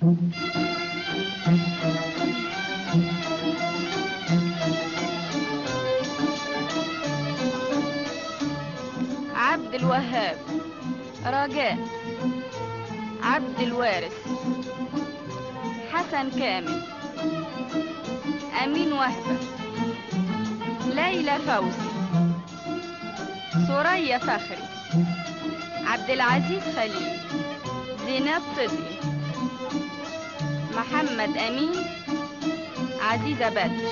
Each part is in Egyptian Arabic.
عبد الوهاب رجاء عبد الوارث حسن كامل أمين وهبة ليلى فوزي سوريا فخري عبد العزيز خليل زينب صدقي محمد أمين عزيزة بدر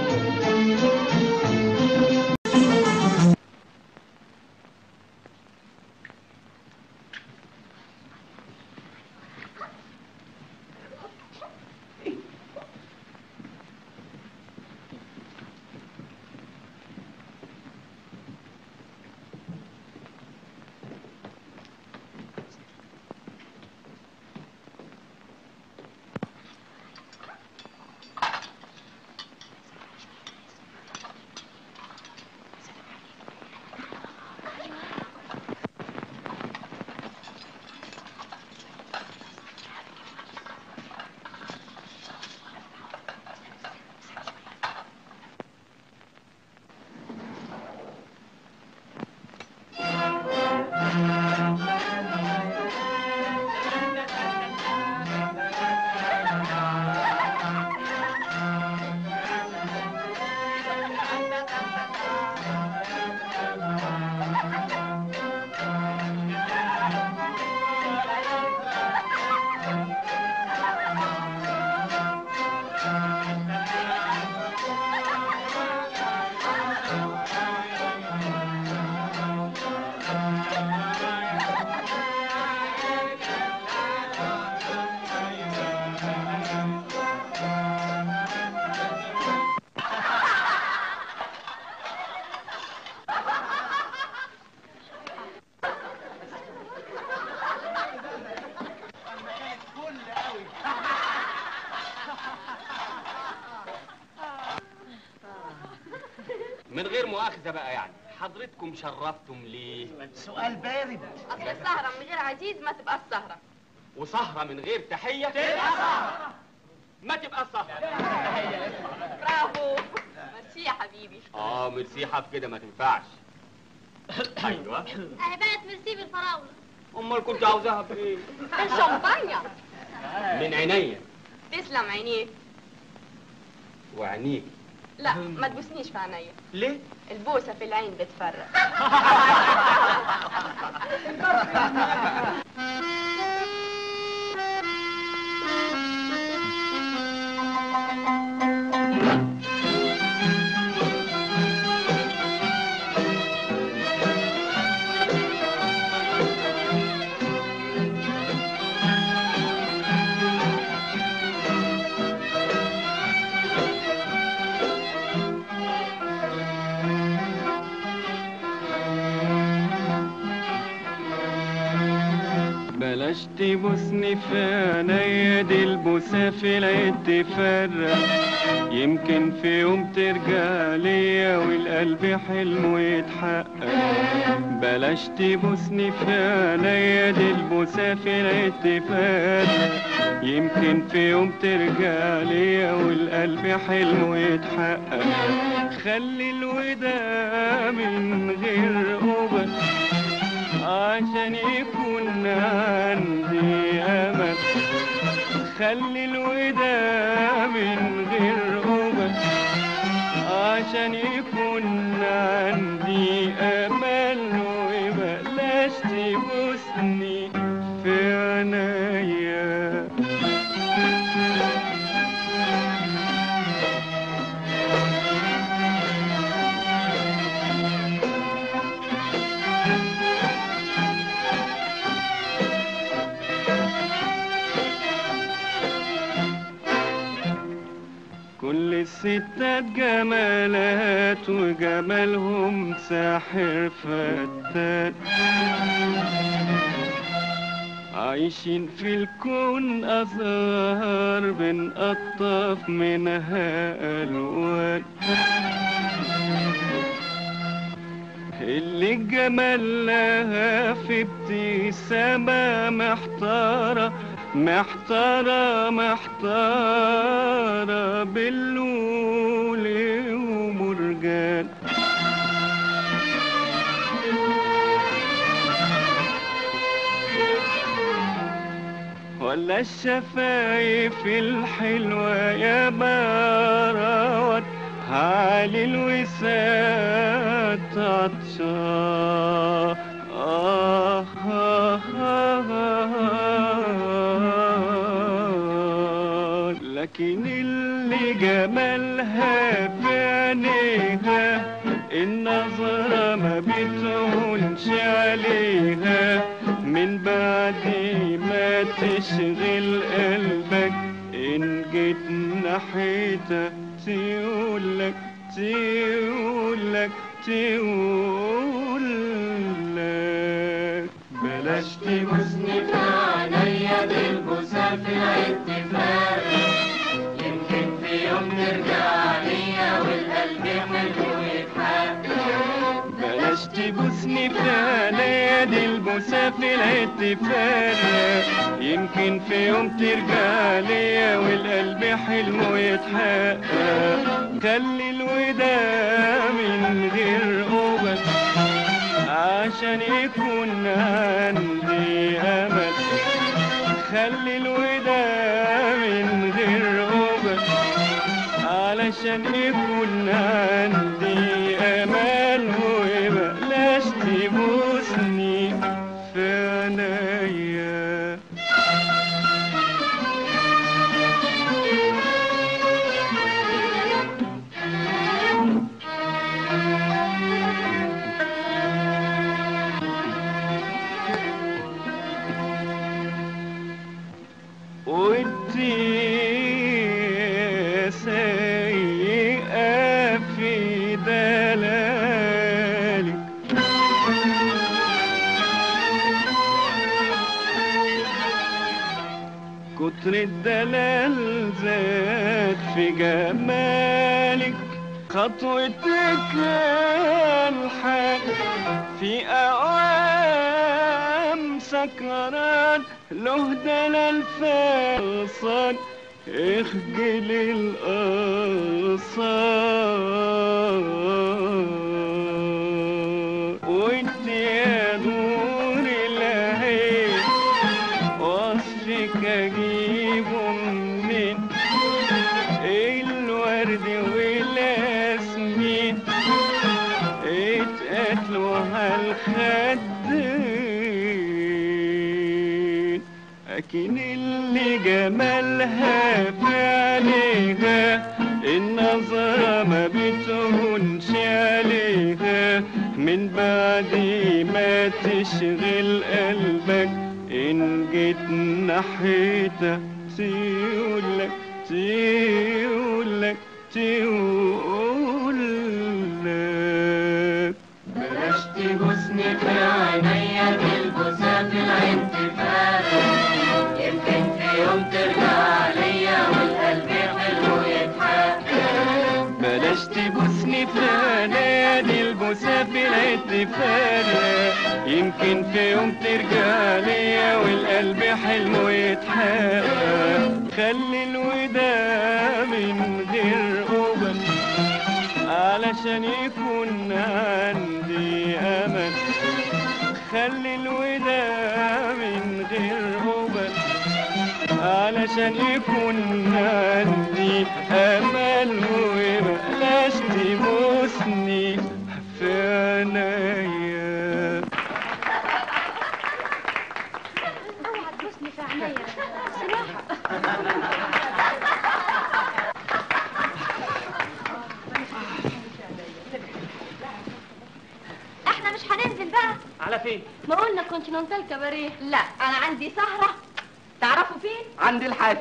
من غير مؤاخذة بقى يعني حضرتكم شرفتم ليه سؤال بارد أصل السهرة من غير عزيز ما تبقى السهرة وسهرة من غير تحية تبقى سهرة ما تبقى سهرة برافو ميرسي يا حبيبي اه ميرسي حف كده ما تنفعش ايوه اهي بقت ميرسي بالفراولة امال كنت عاوزاها بايه الشمبانيا من عينيا تسلم عينيك وعينيك لا ما تبوسنيش في عينيا ليه البوسة في العين بتفرق بلاش تبوسني في عينيا دي البوسة في العيد تفرق يمكن في يوم ترجع ليا والقلب حلمه يتحقق بلاش تبوسني في عينيا دي البوسة في العيد تفرق يمكن في يوم ترجع ليا والقلب حلمه يتحقق خلي الوداع من غير قبل عشان يكون عندي أمل خلي الوداع من غير قبل عشان يكون عندي أمل وبلاش تبوسني في عينيا كل الستات جمالات وجمالهم ساحر فتات عايشين في الكون أزهار بنقطف منها ألوان اللي الجمال لها في ابتسامة محتارة محتارة محتارة باللول ومرجان ولا الشفايف الحلوة يا باروت علي الوسات عطشان آه آه آه آه لكن اللي جمالها في عينيها النظرة ما بتهونش عليها من بعد ما تشغل قلبك إن جيت ناحيتها تقولك تقولك تقولك بلاش تبوسني في عينيا بالبوسة في الاتفاق يمكن في يوم ترجع ليا والقلب حلو يتحقق بلاش تبوسني في عينيا دي البوسة في الاتفاق يمكن في يوم ترجع ليا والقلب حلمه يتحقق خلي الوداع من غير قبل عشان يكون عندي امل خلي الوداع من غير قبل علشان يكون عندي امل وبلاش تبوسني في عينيا ودي سيئة في دلالك كتر الدلال زاد في جمالك خطوتك الحق في أوام سكران له دلال فالصان اخجل القصار وانت يا نور العين وصفك اجيبه منين الورد والياسمين اتقتلوا هالخدين لكن اللي جمالها في عينيها النظرة ما بتهونش عليها من بعد ما تشغل قلبك إن جيت ناحيتها تقولك تقولك تقولك بلاش تبوسني في عينيا بالبوسة في الانتفاخ يمكن في يوم ترجع ليا والقلب حلو يتحقق بلاش تبوسني في عينيا دي البوسة في الاتفاق يمكن في يوم ترجع ليا والقلب حلمه يتحقق خلي الوداع من غير قبل علشان يكون عندي امل خلي الوداع من غير قبل علشان يكون عندي امل وبلاش تبوسني في عينيا اوعى تبوسني في عينيا سماحة احنا مش هننزل بقى على فين؟ ما قلنا كونتيننتال كباريه لا انا عندي سهرة تعرفوا فين؟ عند الحاتي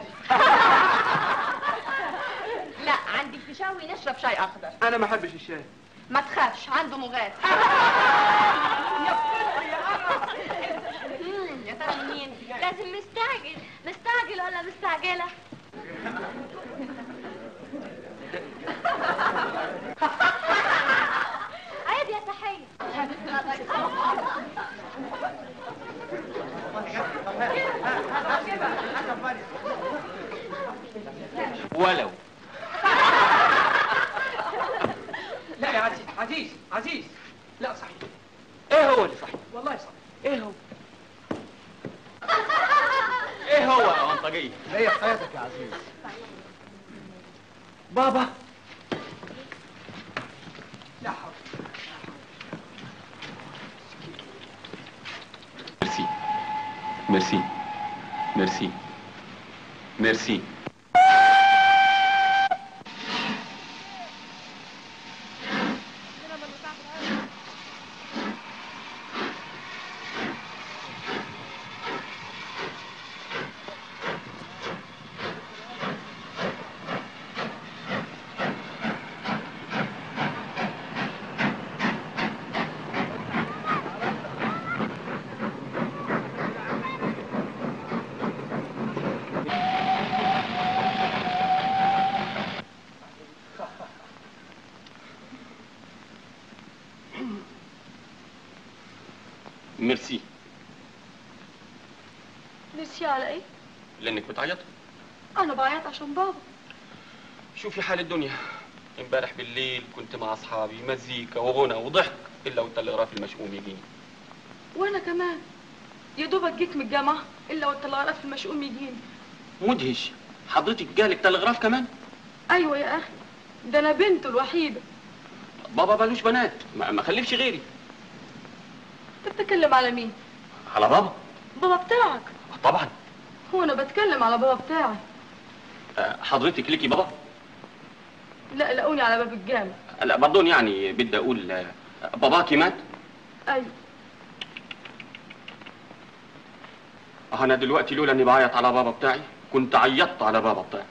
لا عندي فيشاوي نشرب شاي اخضر انا ما احبش الشاي ما تخافش عنده مغاد مم، يا ترى مين لازم مستعجل مستعجل ولا مستعجلة عيب يا تحية ايه هو ايه هو يا منطقيه هي في حياتك يا عزيز بابا لا حول ميرسي ميرسي ميرسي ميرسي ميرسي ميرسي على ايه؟ لانك بتعيط انا بعيط عشان بابا شوفي حال الدنيا امبارح بالليل كنت مع اصحابي مزيكا وغنى وضحك الا والتلغراف المشؤوم يجيني وانا كمان يا دوبك جيت من الجامعه الا والتلغراف المشؤوم يجيني مدهش حضرتك جالك تلغراف كمان ايوه يا اخي ده انا بنته الوحيده بابا ملوش بنات ما ما خلفش غيري انت بتتكلم على مين على بابا بابا بتاعك طبعا هو انا بتكلم على بابا بتاعي آه، حضرتك ليكي بابا لا لقوني على باب الجامع لا برضون يعني بدي اقول آه، باباكي مات ايوه آه، انا دلوقتي لولا اني بعيط على بابا بتاعي كنت عيطت على بابا بتاعك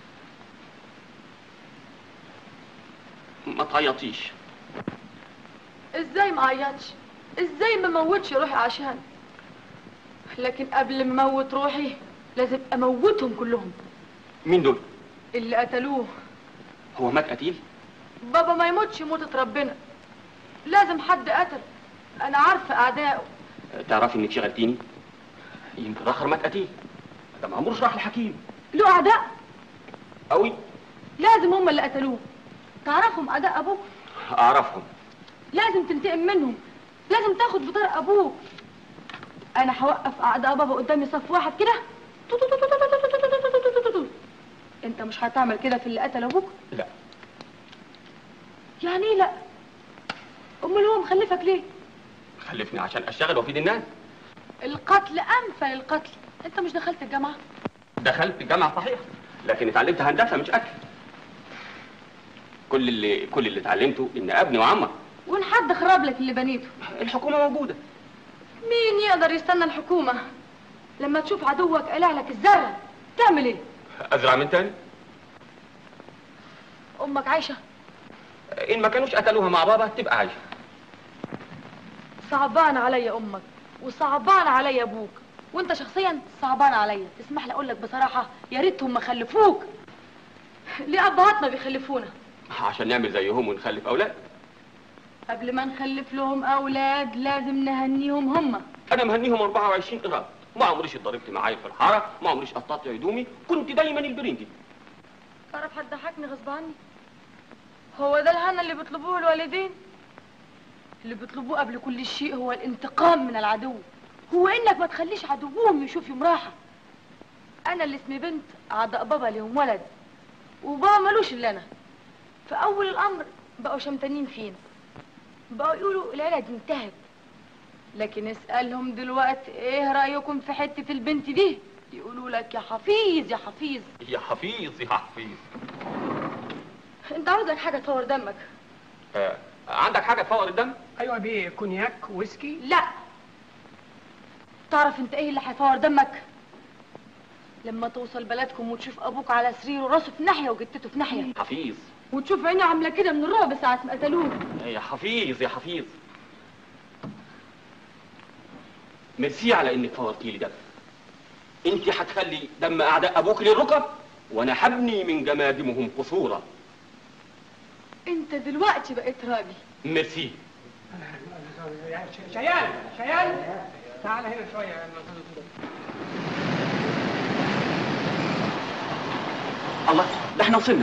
ما تعيطيش ازاي ما عيطش ازاي ما موتش روحي عشان لكن قبل ما اموت روحي لازم اموتهم كلهم مين دول اللي قتلوه هو مات قتيل بابا ما يموتش موتة ربنا لازم حد قتل انا عارفه اعدائه آه، تعرفي انك شغلتيني يمكن الاخر مات قتيل ده ما عمروش راح الحكيم له اعداء قوي لازم هم اللي قتلوه تعرفهم اعداء ابوك اعرفهم لازم تنتقم منهم لازم تاخد بطار ابوك انا هوقف اعداء بابا قدامي صف واحد كده تو- تو- تو- تو- تو- تو- تو- تو- تو- تو- تو- تو. انت مش هتعمل كده في اللي قتل ابوك لا يعني ايه لا امال هو مخلفك ليه خلفني عشان اشتغل وافيد الناس القتل امثل القتل انت مش دخلت الجامعه دخلت الجامعه صحيح لكن اتعلمت هندسه مش اكل كل اللي كل اللي اتعلمته ان ابني وعمك وان حد خرب لك اللي بنيته الحكومه موجوده مين يقدر يستنى الحكومه لما تشوف عدوك قلع لك الزرع تعمل ايه ازرع من تاني امك عايشه ان ما كانوش قتلوها مع بابا تبقى عايشه صعبان عليا امك وصعبان عليا ابوك وانت شخصيا صعبان عليا تسمح لي اقول لك بصراحه يا ريتهم ما خلفوك ليه ابهاتنا بيخلفونا عشان نعمل زيهم ونخلف اولاد قبل ما نخلف لهم اولاد لازم نهنيهم هم انا مهنيهم 24 قراب ما عمريش اتضربت معايا في الحاره ما عمريش قطعت هدومي كنت دايما البرنجي تعرف هتضحكني غصب عني هو ده الهنا اللي بيطلبوه الوالدين اللي بيطلبوه قبل كل شيء هو الانتقام من العدو هو انك ما تخليش عدوهم يشوف يوم راحه انا اللي اسمي بنت اعداء بابا ليهم ولد وبابا ملوش الا انا في اول الامر بقوا شمتانين فينا بقوا يقولوا العيله دي انتهت لكن اسالهم دلوقتي ايه رايكم في حته البنت دي يقولوا لك يا حفيظ يا حفيظ يا حفيظ يا حفيظ انت عاوز لك حاجه تفور دمك آه. عندك حاجه تفور الدم ايوه بيه كونياك ويسكي لا تعرف انت ايه اللي هيفور دمك لما توصل بلدكم وتشوف ابوك على سريره راسه في ناحيه وجتته في ناحيه حفيظ وتشوف عيني عامله كده من الرعب ساعه ما قتلوه يا حفيظ يا حفيظ ميرسي على انك فورتي لي دم انت هتخلي دم اعداء ابوك للركب وانا هبني من جمادمهم قصورا انت دلوقتي بقيت راجل ميرسي شيال شيال تعال هنا شويه الله ده احنا وصلنا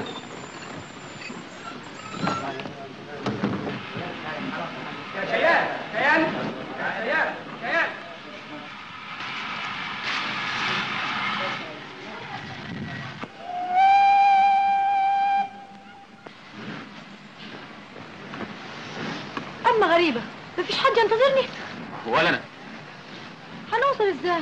يا شيال شيال يا شيال شيال تنتظرني ولا انا هنوصل ازاي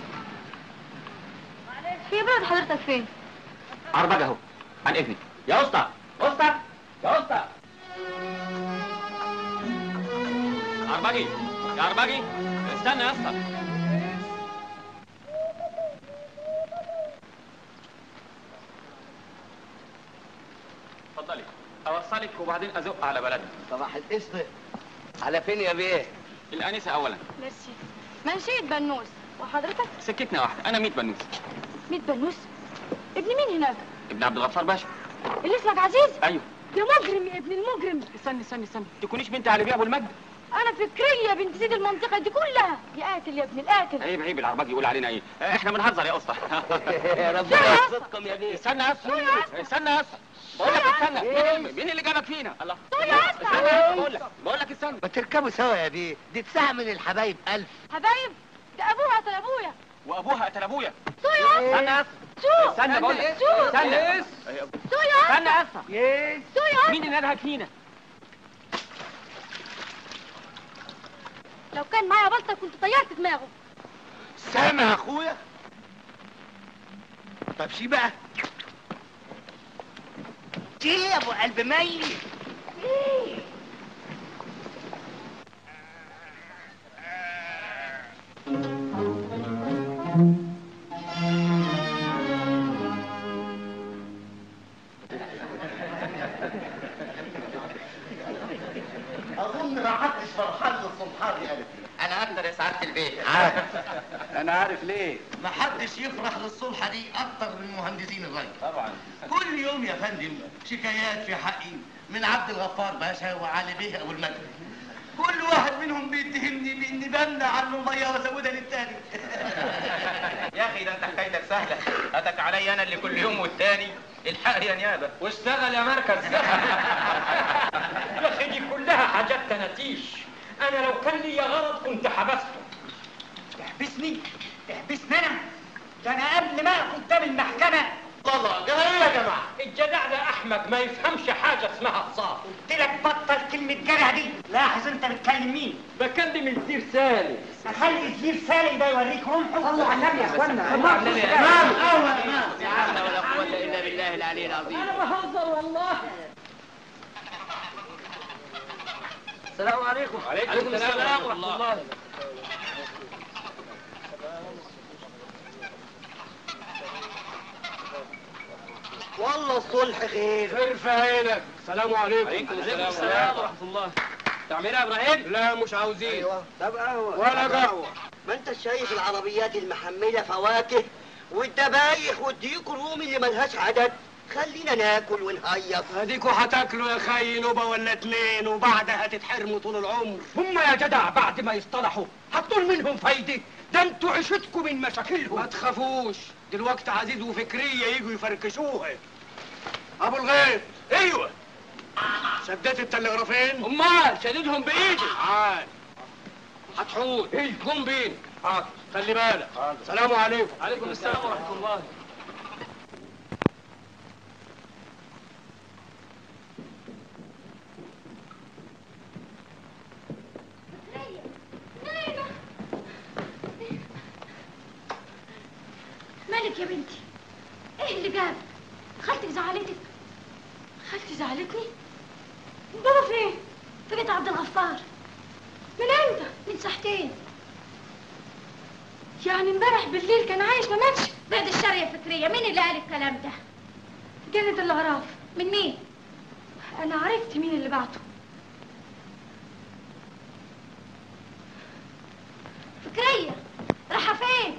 هي بلد حضرتك فين عربجة اهو عن اذني يا اسطى اسطى يا اسطى عربجي يا عربجي استنى يا اسطى اتفضلي اوصلك وبعدين ازق على بلدنا صباح القسط على فين يا بيه؟ الانسه اولا ميرسي منشية بنوس وحضرتك سكتنا واحده انا 100 بنوس ميت بنوس ابن مين هناك ابن عبد الغفار باشا اللي اسمك عزيز ايوه يا مجرم يا ابن المجرم استني استني استني تكونيش بنت علي بيه ابو المجد انا فكرية بنت سيد المنطقة دي كلها يا قاتل يا ابن القاتل عيب عيب العربجي يقول علينا ايه احنا بنهزر يا اسطى ربنا يحفظكم يا بيه استنى يا اسطى استنى يا اسطى بقول لك استنى مين اللي- مين اللي جابك فينا الله يا اسطى. استنى بقول لك بقول لك استنى ما تركبوا سوا يا بيه دي تساعة من الحبايب ألف حبايب ده ابوها قتل ابويا وابوها قتل ابويا سو يا اسطى استنى يا اسطى سو استنى بقول لك سو استنى سو يا استنى يا اسطى سو يا مين اللي ندهك فينا لو كان معايا بلطة كنت طيرت دماغه سامع يا أخويا طب شي بقى شي يا أبو قلب ميت أظن ما حدش فرحان للصبحان يا ألف انا اقدر يا سعاده البيت أنا عارف ليه ما حدش يفرح للصلحة دي أكتر من مهندسين الري طبعا كل يوم يا فندم شكايات في حقي من عبد الغفار باشا وعلي بيه أبو المجد كل واحد منهم بيتهمني بإني بمنع عنه المية وازودها للتاني يا اخي ده انت حكايتك سهله هاتك عليا انا اللي كل يوم والتاني الحق يا نيابه واشتغل يا مركز يا اخي دي كلها حاجات تناتيش انا لو كان لي غرض كنت حبسته تحبسني تحبسني انا ده انا قبل ما اخد قدام المحكمة الله ده إيه يا جماعة الجدع ده احمد ما يفهمش حاجه اسمها قصاص قلت لك بطل كلمة جرع دي لاحظ انت بتكلم مين بكلم الدير سالم خلي الزير سالم ده يوريك رمحه صلوا على النبي يا اخوانا لا حول ولا قوة إلا بالله العلي العظيم بهزر والله السلام عليكم عليكم السلام ورحمه الله والله الصلح خير خير في عينك السلام عليكم عليكم السلام ورحمه الله تعمل ايه يا ابراهيم لا مش عاوزين ايوه طب قهوة ولا قهوة ما انت شايف العربيات المحملة فواكه والدبايخ والديك الرومي اللي ملهاش عدد خلينا ناكل ونهيص اديكوا هتاكلوا يا خي نوبة ولا اتنين وبعدها هتتحرموا طول العمر هم يا جدع بعد ما يصطلحوا هتطول منهم فايدة ده انتوا عشتكم من مشاكلهم ما تخافوش دلوقتي عزيز وفكرية يجوا يفركشوها ابو الغيط ايوه شديت التلغرافين امال شددهم بايدي عال هتحول ايه قوم بين حاضر خلي بالك سلام عليكم عليكم السلام ورحمه الله مالك يا بنتي ايه اللي جاب خالتك زعلتك خالتي زعلتني بابا فين في بيت عبد الغفار من امتى من ساعتين يعني امبارح بالليل كان عايش ما ماتش بعد الشر يا فكرية مين اللي قال الكلام ده جنة الأعراف من مين أنا عرفت مين اللي بعته فكرية رايحة فين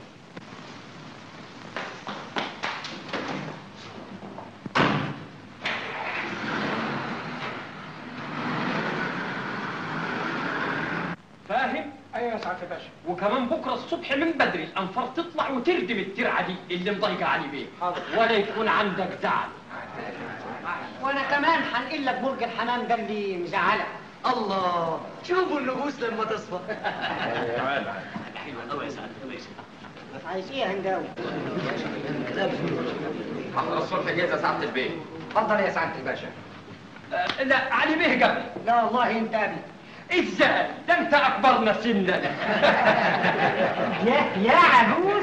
فاهم ايوه يا سعاده الباشا وكمان بكره الصبح من بدري الانفار تطلع وتردم الترعه دي اللي مضايقه علي بيه حاضر. ولا يكون عندك زعل وانا كمان هنقل لك برج الحمام ده اللي مزعلك الله شوفوا النفوس لما تصفى عايز ايه يا هنداوي حضر الصبح جاهز يا سعاده البيت اتفضل يا سعاده الباشا آه، لا علي بيه قبل لا والله انت قبل ازاي ده انت اكبرنا سنا يا يا عجوز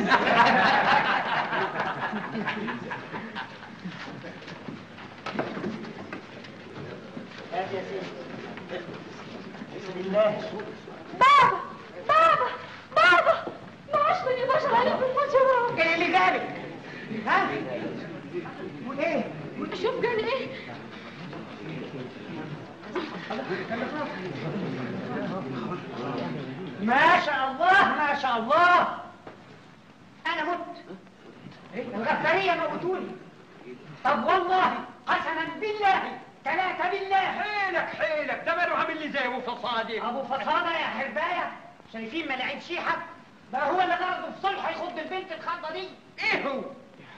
هات يا سيدي بسم الله بابا بابا بابا ما عادش من يباشر عليك بالمجرى ايه اللي جابك؟ ها؟ وايه؟ شوف قال ايه ما شاء الله ما شاء الله انا مت إيه؟ الغفارية موتوني طب والله قسما بالله ثلاثة بالله حيلك حيلك ده ماله عامل لي زي ابو فصادي ابو فصادة يا حرباية شايفين ملاعب شيحة بقى هو اللي غرضه في صلح يخض البنت الخضة دي ايه هو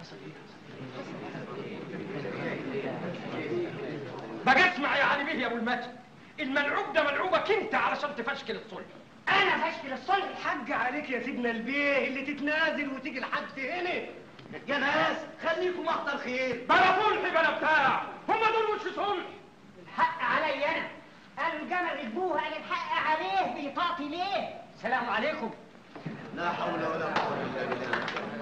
بقى اسمع يا علي بيه يا ابو المجد الملعوب ده ملعوبك انت علشان تفشكل الصلح انا فشكل الصلح حق عليك يا سيدنا البيه اللي تتنازل وتيجي لحد هنا يا ناس خليكم محضر خير بلا صلح بلا بتاع هم دول وش صلح الحق علي انا قالوا الجمل ركبوه قال الحق عليه بيطاطي ليه سلام عليكم لا حول ولا قوة إلا بالله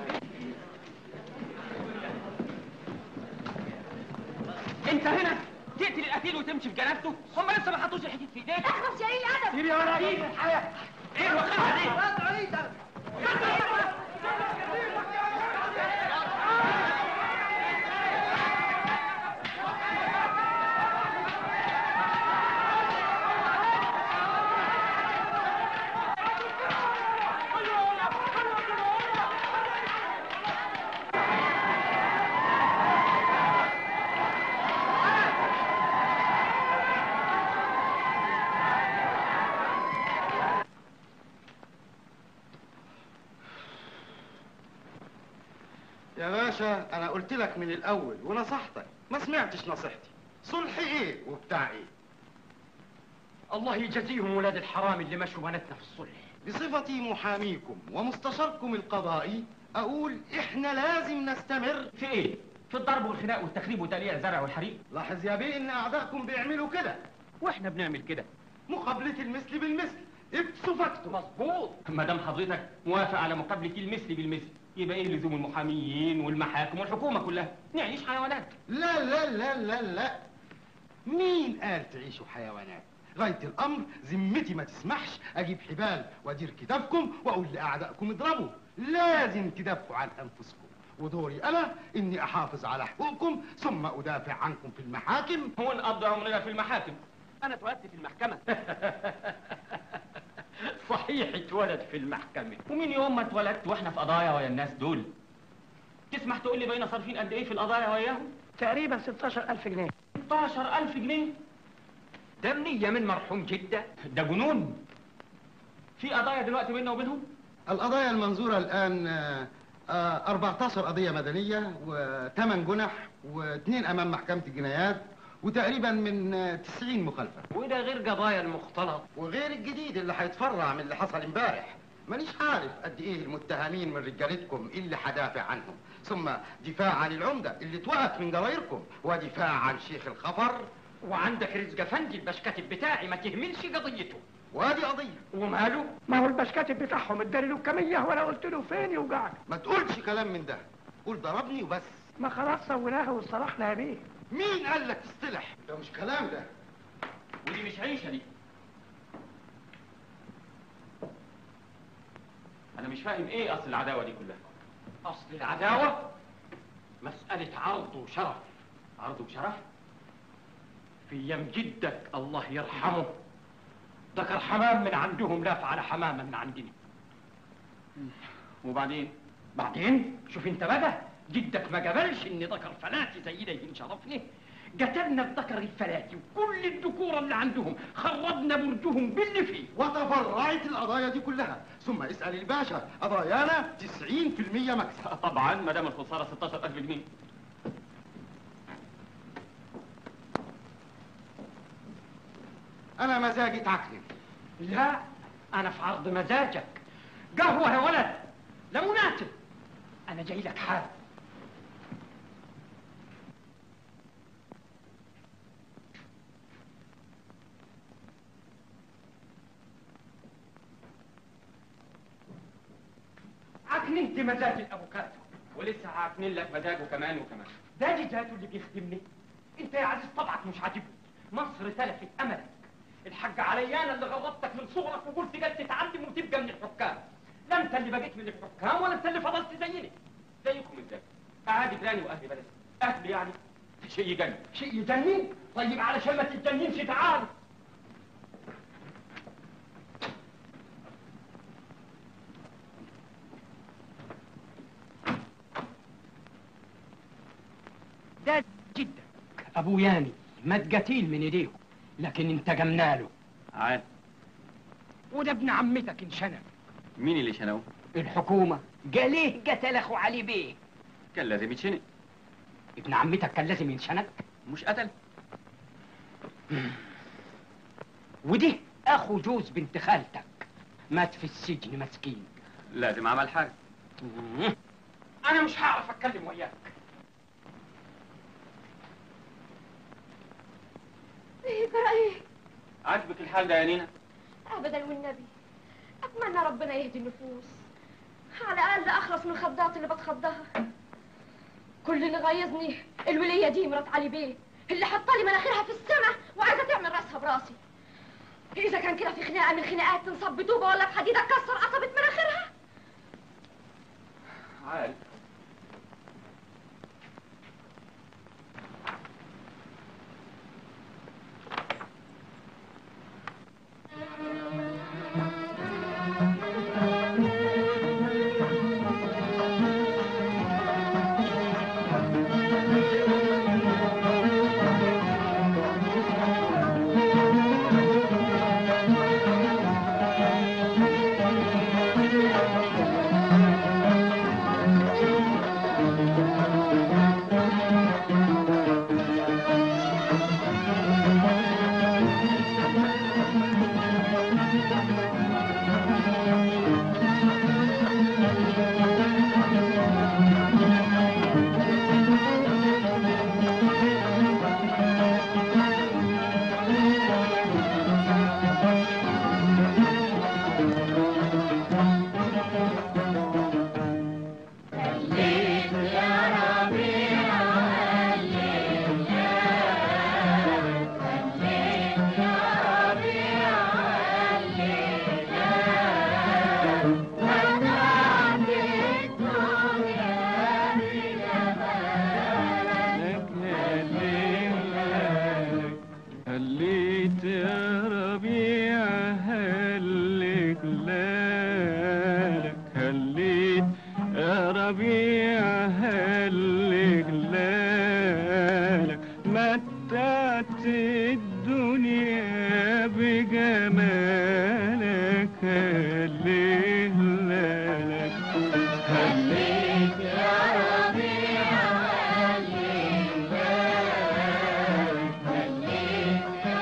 انت هنا تقتل القتيل وتمشي في جنازته هم لسه ما حطوش الحديد في ايديك اخلص يا قليل الادب سيب يا ولد ايد الحياة ايه الوقاحه دي يا باشا انا قلت لك من الاول ونصحتك ما سمعتش نصيحتي صلح ايه وبتاع ايه الله يجازيهم ولاد الحرام اللي مشوا بناتنا في الصلح بصفتي محاميكم ومستشاركم القضائي اقول احنا لازم نستمر في ايه في الضرب والخناق والتخريب وتقليع الزرع والحريق لاحظ يا بيه ان اعدائكم بيعملوا كده واحنا بنعمل كده مقابلة المثل بالمثل اكسوا فاكتوا مظبوط ما دام حضرتك موافق على مقابله المثل بالمثل يبقى ايه لزوم المحاميين والمحاكم والحكومه كلها نعيش حيوانات لا لا لا لا لا مين قال تعيشوا حيوانات غاية الأمر ذمتي ما تسمحش أجيب حبال وأدير كتافكم وأقول لأعدائكم اضربوا لازم تدافعوا عن أنفسكم ودوري أنا إني أحافظ على حقوقكم ثم أدافع عنكم في المحاكم هو نقضي عمرنا في المحاكم انا اتولدت في المحكمه صحيح اتولد في المحكمة ومن يوم ما اتولدت واحنا في قضايا ويا الناس دول تسمح تقول لي بقينا صارفين قد ايه في القضايا وياهم تقريبا 16000 جنيه 16000 جنيه ده منية من مرحوم جدة ده جنون في قضايا دلوقتي بيننا وبينهم القضايا المنظورة الآن آه، آه، 14 قضية مدنية وثمان جنح واثنين أمام محكمة الجنايات وتقريبا من آه، 90 مخالفة وده غير قضايا المختلط وغير الجديد اللي هيتفرع من اللي حصل امبارح مانيش عارف قد ايه المتهمين من رجالتكم اللي هدافع عنهم ثم دفاع عن العمدة اللي اتوقف من جرايركم ودفاع عن شيخ الخفر وعندك رزق افندي الباش كاتب بتاعي ما تهملش قضيته وادي قضية وماله ما هو الباش كاتب بتاعهم اداني له كمية ولا قلت له فين يوجعك ما تقولش كلام من ده قول ضربني وبس ما خلاص سويناها واصطلحنا يا بيه مين قال لك اصطلح ده مش كلام ده ودي مش عيشه دي انا مش فاهم ايه اصل العداوه دي كلها اصل العداوة مسألة عرض وشرف عرض وشرف في يم جدك الله يرحمه ذكر حمام من عندهم لاف على حمامة من عندنا وبعدين بعدين شوف انت بقى جدك ما قبلش ان ذكر فلاتي زي ده ينشرفني قتلنا الذكر الفلاتي وكل الذكور اللي عندهم خربنا برجهم باللي فيه وتفرعت القضايا دي كلها ثم اسأل الباشا قضايانا 90% مكسب طبعا ما دام الخساره 16000 جنيه انا مزاجي تعكنن لا انا في عرض مزاجك قهوة يا ولد لمناسب انا جاي لك حال عكننت مزاج الافوكاتو ولسه هعكنين لك مزاجه كمان وكمان ده اللي ذاته اللي بيخدمني انت يا عزيز طبعك مش عاجبني مصر تلفت املك الحاج عليانا اللي غربتك من صغرك وقلت جاي تتعلم وتبقى من الحكام لا انت اللي بقيت من الحكام ولا انت اللي فضلت زيني زيكم ازاي قاعد جيراني واهل بلدي اهلي يعني شيء يجنن شيء يجنن طيب علشان ما تتجننش تعال ده جدك ابو ياني مات قتيل من ايديهم لكن انتقمنا له عاد وده ابن عمتك انشنق مين اللي شنو الحكومة قال ليه قتل اخو علي بيه كان لازم يتشنق ابن عمتك كان لازم ينشنق مش قتل ودي اخو جوز بنت خالتك مات في السجن مسكين لازم عمل حاجه انا مش هعرف اتكلم وياك ايه ترى ايه عاجبك الحال ده يا نينا ابدا والنبي اتمنى ربنا يهدي النفوس على الاقل اخلص من الخضات اللي بتخضها كل اللي غيظني الوليه دي مرات علي بيه اللي حاطه لي مناخيرها في السماء وعايزه تعمل راسها براسي اذا كان كده في خناقه من الخناقات تنصب بطوبه ولا بحديده تكسر قصبه مناخيرها عال هليت يا ربيع هلك لك هليت يا ربيع هلك لك متعت الدنيا بجمالك هلك لك هليت يا ربيع هلك لك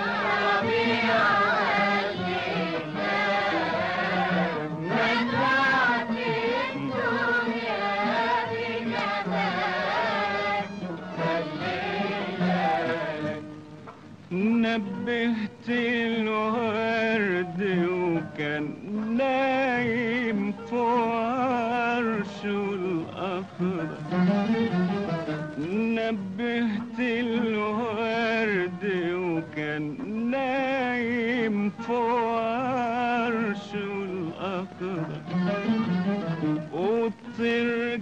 نبهت الورد وكان نايم فوق عرشه الأخضر نبهت الورد وكان نايم فوق عرشه الأخضر والطير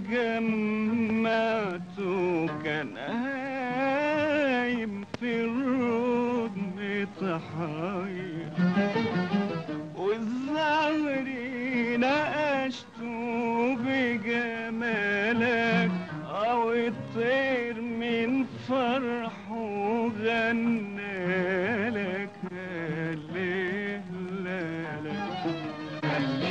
جمعته كان هايم في الرود متحير والزهر نقشته بجمالك أو الطير من فرحه غنى لك ليه لا لا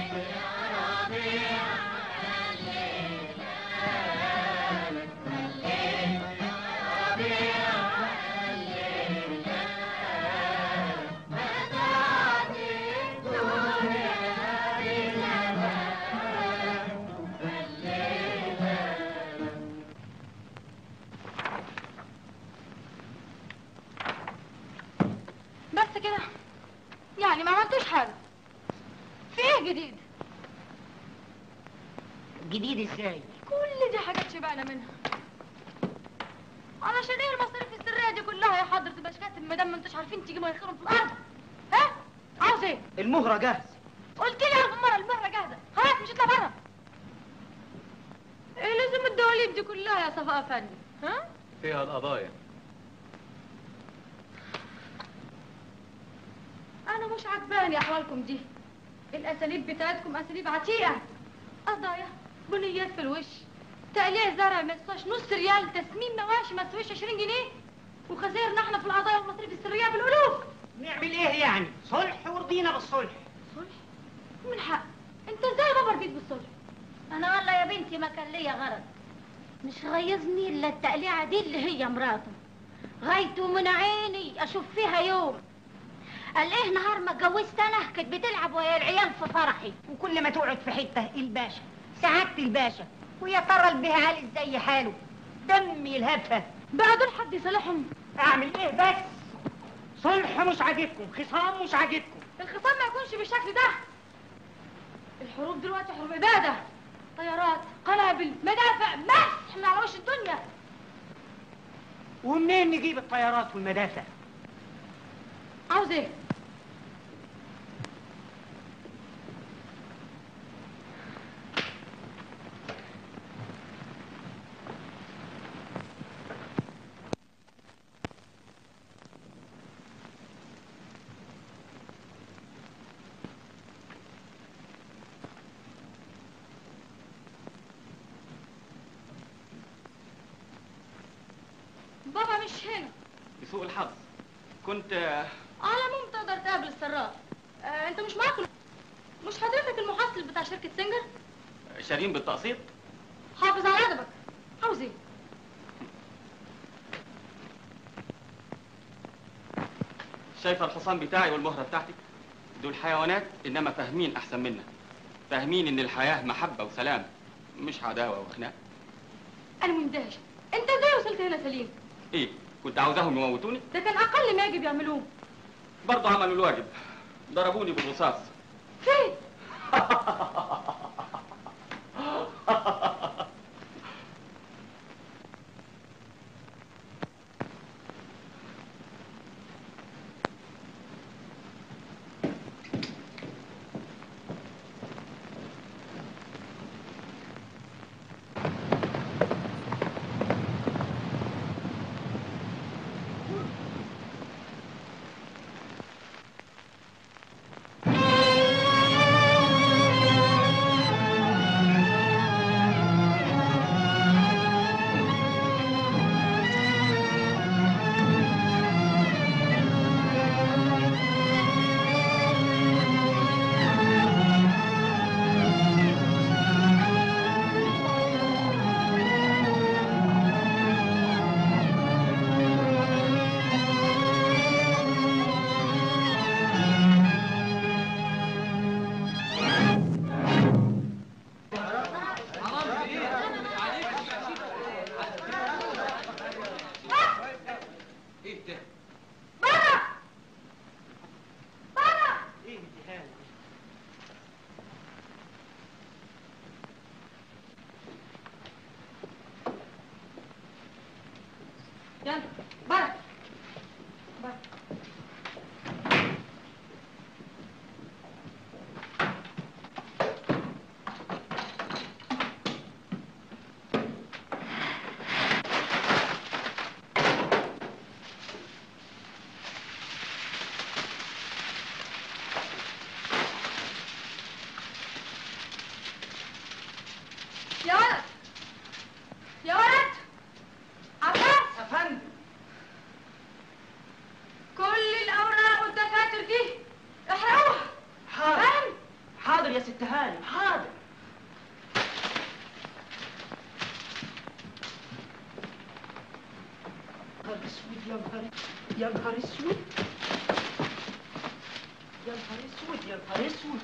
بس كده يعني ما عملتوش حاجة في ايه جديد جديد ازاي كل دي حاجات شبعنا منها علشان ايه المصاريف السريه دي كلها يا حضره الباشكاتب ما دام ما انتوش عارفين تجيبوا يخرم في الارض ها عاوز ايه المهرة جاهزة قلت لي ألف مرة المهرة جاهزة خلاص مش اطلع بره ايه لازم الدواليب دي كلها يا صفاء افندي ها فيها القضايا انا مش عجباني احوالكم دي الاساليب بتاعتكم اساليب عتيقة قضايا بنيات في الوش تقليع زرع ما يسواش نص ريال تسميم مواشي ما تسواش 20 جنيه وخسائرنا احنا في القضايا والمصاريف السرية بالالوف نعمل ايه يعني صلح ورضينا بالصلح صلح من حق انت ازاي بابا رضيت بالصلح انا والله يا بنتي ما كان ليا غرض مش غيظني الا التقليعه دي اللي هي مراته غايته من عيني اشوف فيها يوم قال ايه نهار ما اتجوزت انا كانت بتلعب ويا العيال في فرحي وكل ما تقعد في حتة الباشا سعادة الباشا ويا ترى البيه عالي ازاي حاله دمي يلهفها بقى دول حد يصالحهم اعمل ايه بس صلح مش عاجبكم خصام مش عاجبكم الخصام ما يكونش بالشكل ده الحروب دلوقتي حروب اباده طيارات قنابل مدافع مسح من على وش الدنيا ومنين نجيب الطيارات والمدافع عاوز ايه بابا مش هنا بسوء الحظ كنت على العموم تقدر تقابل السراج آه انت مش معاك مش حضرتك المحصل بتاع شركة سنجر شارين بالتقسيط حافظ على ادبك عاوز ايه شايفه الحصان بتاعي والمهره بتاعتك دول حيوانات انما فاهمين احسن منا فاهمين ان الحياه محبه وسلام مش عداوه وخناق انا مندهش انت ازاي وصلت هنا سليم ايه كنت عاوزاهم يموتوني ده كان اقل ما يجب يعملوه برضه عملوا الواجب ضربوني بالرصاص فين ايه ده ايه الجهال يلا برا برا يا ولد يا ولد عباس افندم كل الاوراق والدفاتر دي احرقوها حاضر فاهم حاضر يا ست هانم حاضر نهار اسود يا نهار يا نهار اسود يا نهار اسود يا نهار اسود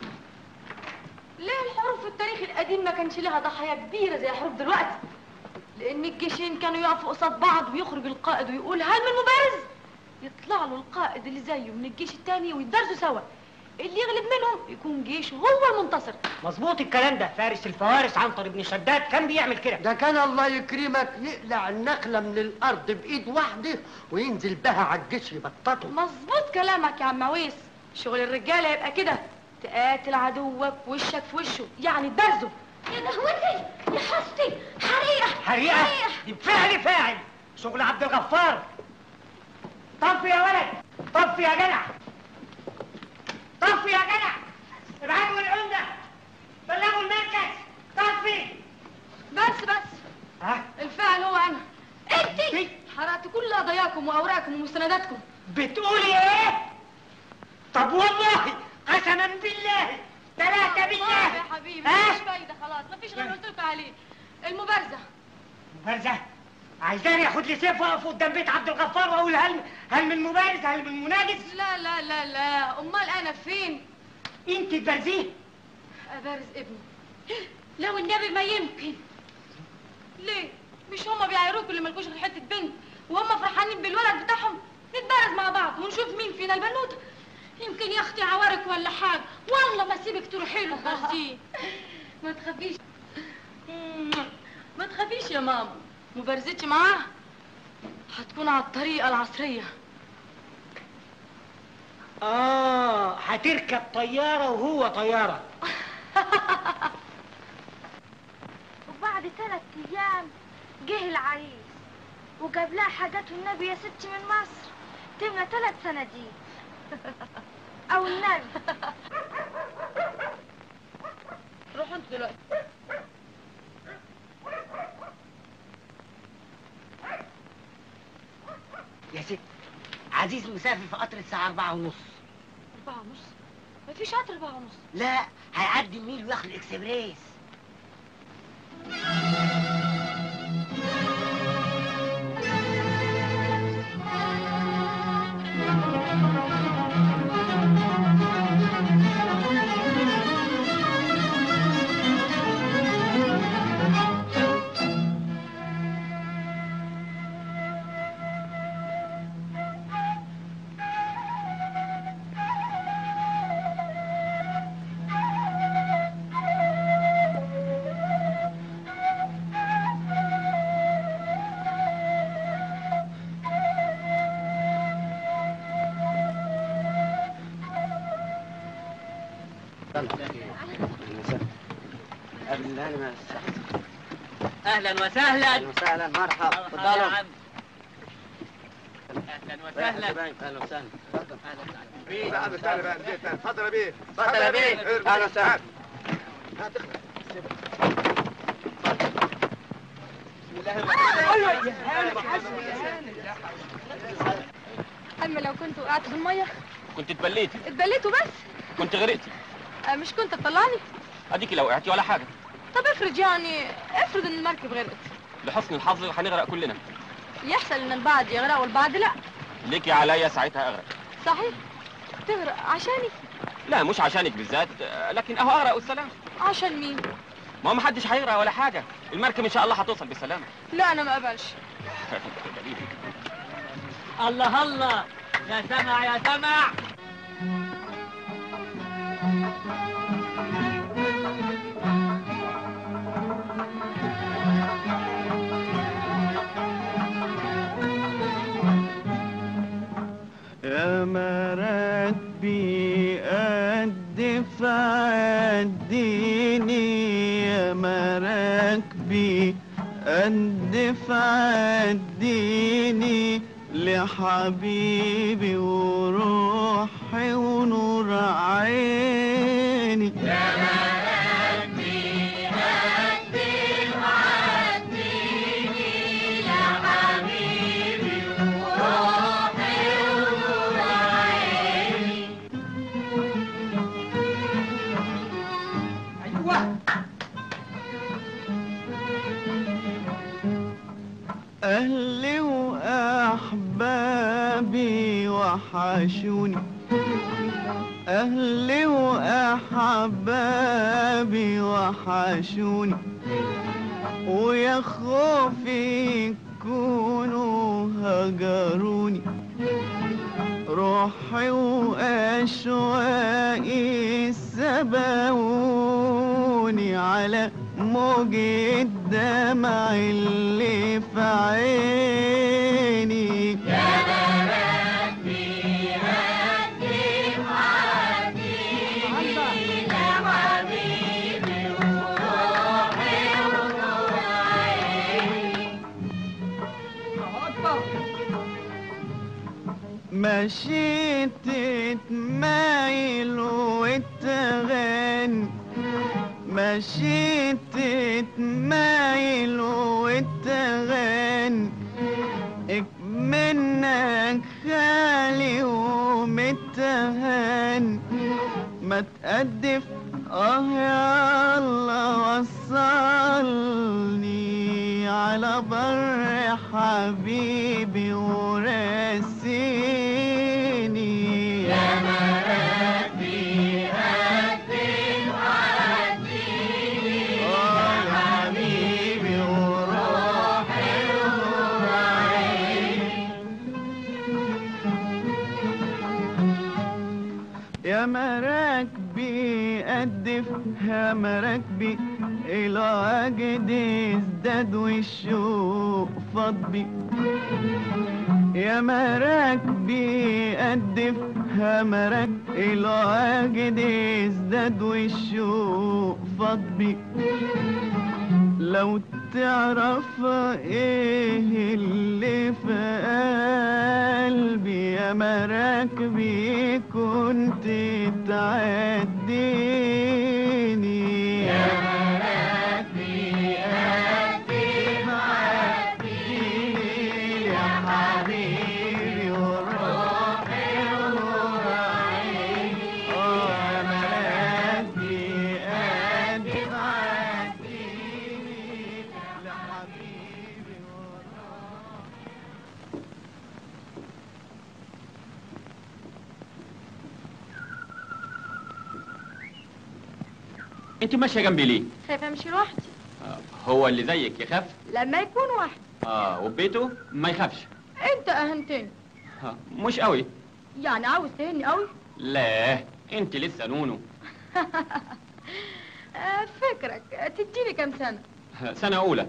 ليه الحروب في التاريخ القديم ما كانش لها ضحايا كبيره زي حروب دلوقتي لان الجيشين كانوا يقفوا قصاد بعض ويخرج القائد ويقول هل من مبارز يطلع له القائد اللي زيه من الجيش التاني ويتدرسوا سوا اللي يغلب منهم يكون جيشه هو المنتصر مظبوط الكلام ده فارس الفوارس عنتر بن شداد كان بيعمل كده ده كان الله يكرمك يقلع النخلة من الأرض بإيد واحدة وينزل بها على الجيش يبططه مظبوط كلامك يا عم عويس شغل الرجاله يبقى كده تقاتل عدوك وشك في وشه يعني تبرزه يا دهوتي يا حستي حريقه حريقه دي بفعل فاعل شغل عبد الغفار طفي يا ولد طفي يا جدع طفي يا جدع ابعتوا العمده بلغوا المركز طفي بس بس ها الفاعل هو انا انت حرقت كل قضاياكم واوراقكم ومستنداتكم بتقولي ايه طب والله قسما بالله ثلاثة بالله يا حبيبي ها؟ مفيش فايده خلاص مفيش غير اللي قلت لكم عليه المبارزه مبارزة عايزاني اخد لي سيف واقف قدام بيت عبد الغفار واقول هل هل من مبارز هل من مناجز لا لا لا لا امال انا فين انت تبارزيه ابارز ابني لو النبي ما يمكن ليه مش هما بيعايروكوا اللي ملكوش غير حته بنت وهم فرحانين بالولد بتاعهم نتبارز مع بعض ونشوف مين فينا البنوته يمكن يا اختي عوارك ولا حاجه والله ما سيبك تروحي له تبارزيه ما تخافيش ما تخافيش يا ماما مبارزتي معاه هتكون على الطريقه العصريه اه هتركب طيارة وهو طيارة وبعد ثلاث ايام جه العريس وجاب لها حاجات النبي يا ستي من مصر تملى ثلاث صناديق او النبي روحوا انتوا دلوقتي يا ست عزيز مسافر في قطر الساعة أربعة ونص أربعة ونص مفيش قطر أربعة ونص لا هيعدي النيل وياخد الإكسبريس اهلا وسهلا اهلا وسهلا مرحبا يا تفضلوا عم اهلا وسهلا اهلا وسهلا تعال تعال بقى نجي تعال. اتفضل يا بيه اتفضل يا بيه اهلا وسهلا اما لو كنت وقعت في الميه كنت اتبليتي اتبليتوا بس كنت غرقتي آه، مش كنت تطلعني اديكي لو وقعتي ولا حاجه طب افرض يعني افرض ان المركب غرقت لحسن الحظ هنغرق كلنا يحصل ان البعض يغرق والبعض لا ليكي عليا ساعتها اغرق صحيح تغرق عشاني لا مش عشانك بالذات لكن اهو اغرق والسلام عشان مين ما هو محدش هيغرق ولا حاجه المركب ان شاء الله هتوصل بالسلامه لا انا ما اقبلش الله الله يا سمع يا سمع يا مراكبي قدف عديني يا مراكبي قدف عديني لحبيبي وروحي ونور عيني يا أيوة أهلي وأحبابي وحشوني أهلي وأحبابي وحشوني ويا خوفي يكونوا هجروني روحي وأشواقي سبقوني على موج الدمع اللي في عيني مشيت تتمايل وتغني مشيت تتمايل وتغني منك خالي ومتهن ما تقدف اه يا الله وصلني على بر حبيبي ورسيني يا مراتي قدم عديني يا حبيبي وروحي يا مراكبي قدف يا مراكبي العجد ازداد والشوق فضبي يا مراكبي قدف يا مراك العجد ازداد والشوق فضبي لو تعرف ايه اللي في قلبي يا مراكبي كنت تعديني يا مراكبي قدم عديني يا حبيبي وروحي ونور عيني اه يا مراكبي قدم عديني لحبيبي انت ماشيه جنبي ليه خايفة امشي لوحدي آه، هو اللي زيك يخاف لما يكون واحد اه وبيته ما يخافش انت اهنتني آه، مش قوي يعني عاوز تهني قوي لا انت لسه نونو آه، فكرك تديني كام سنة سنه اولى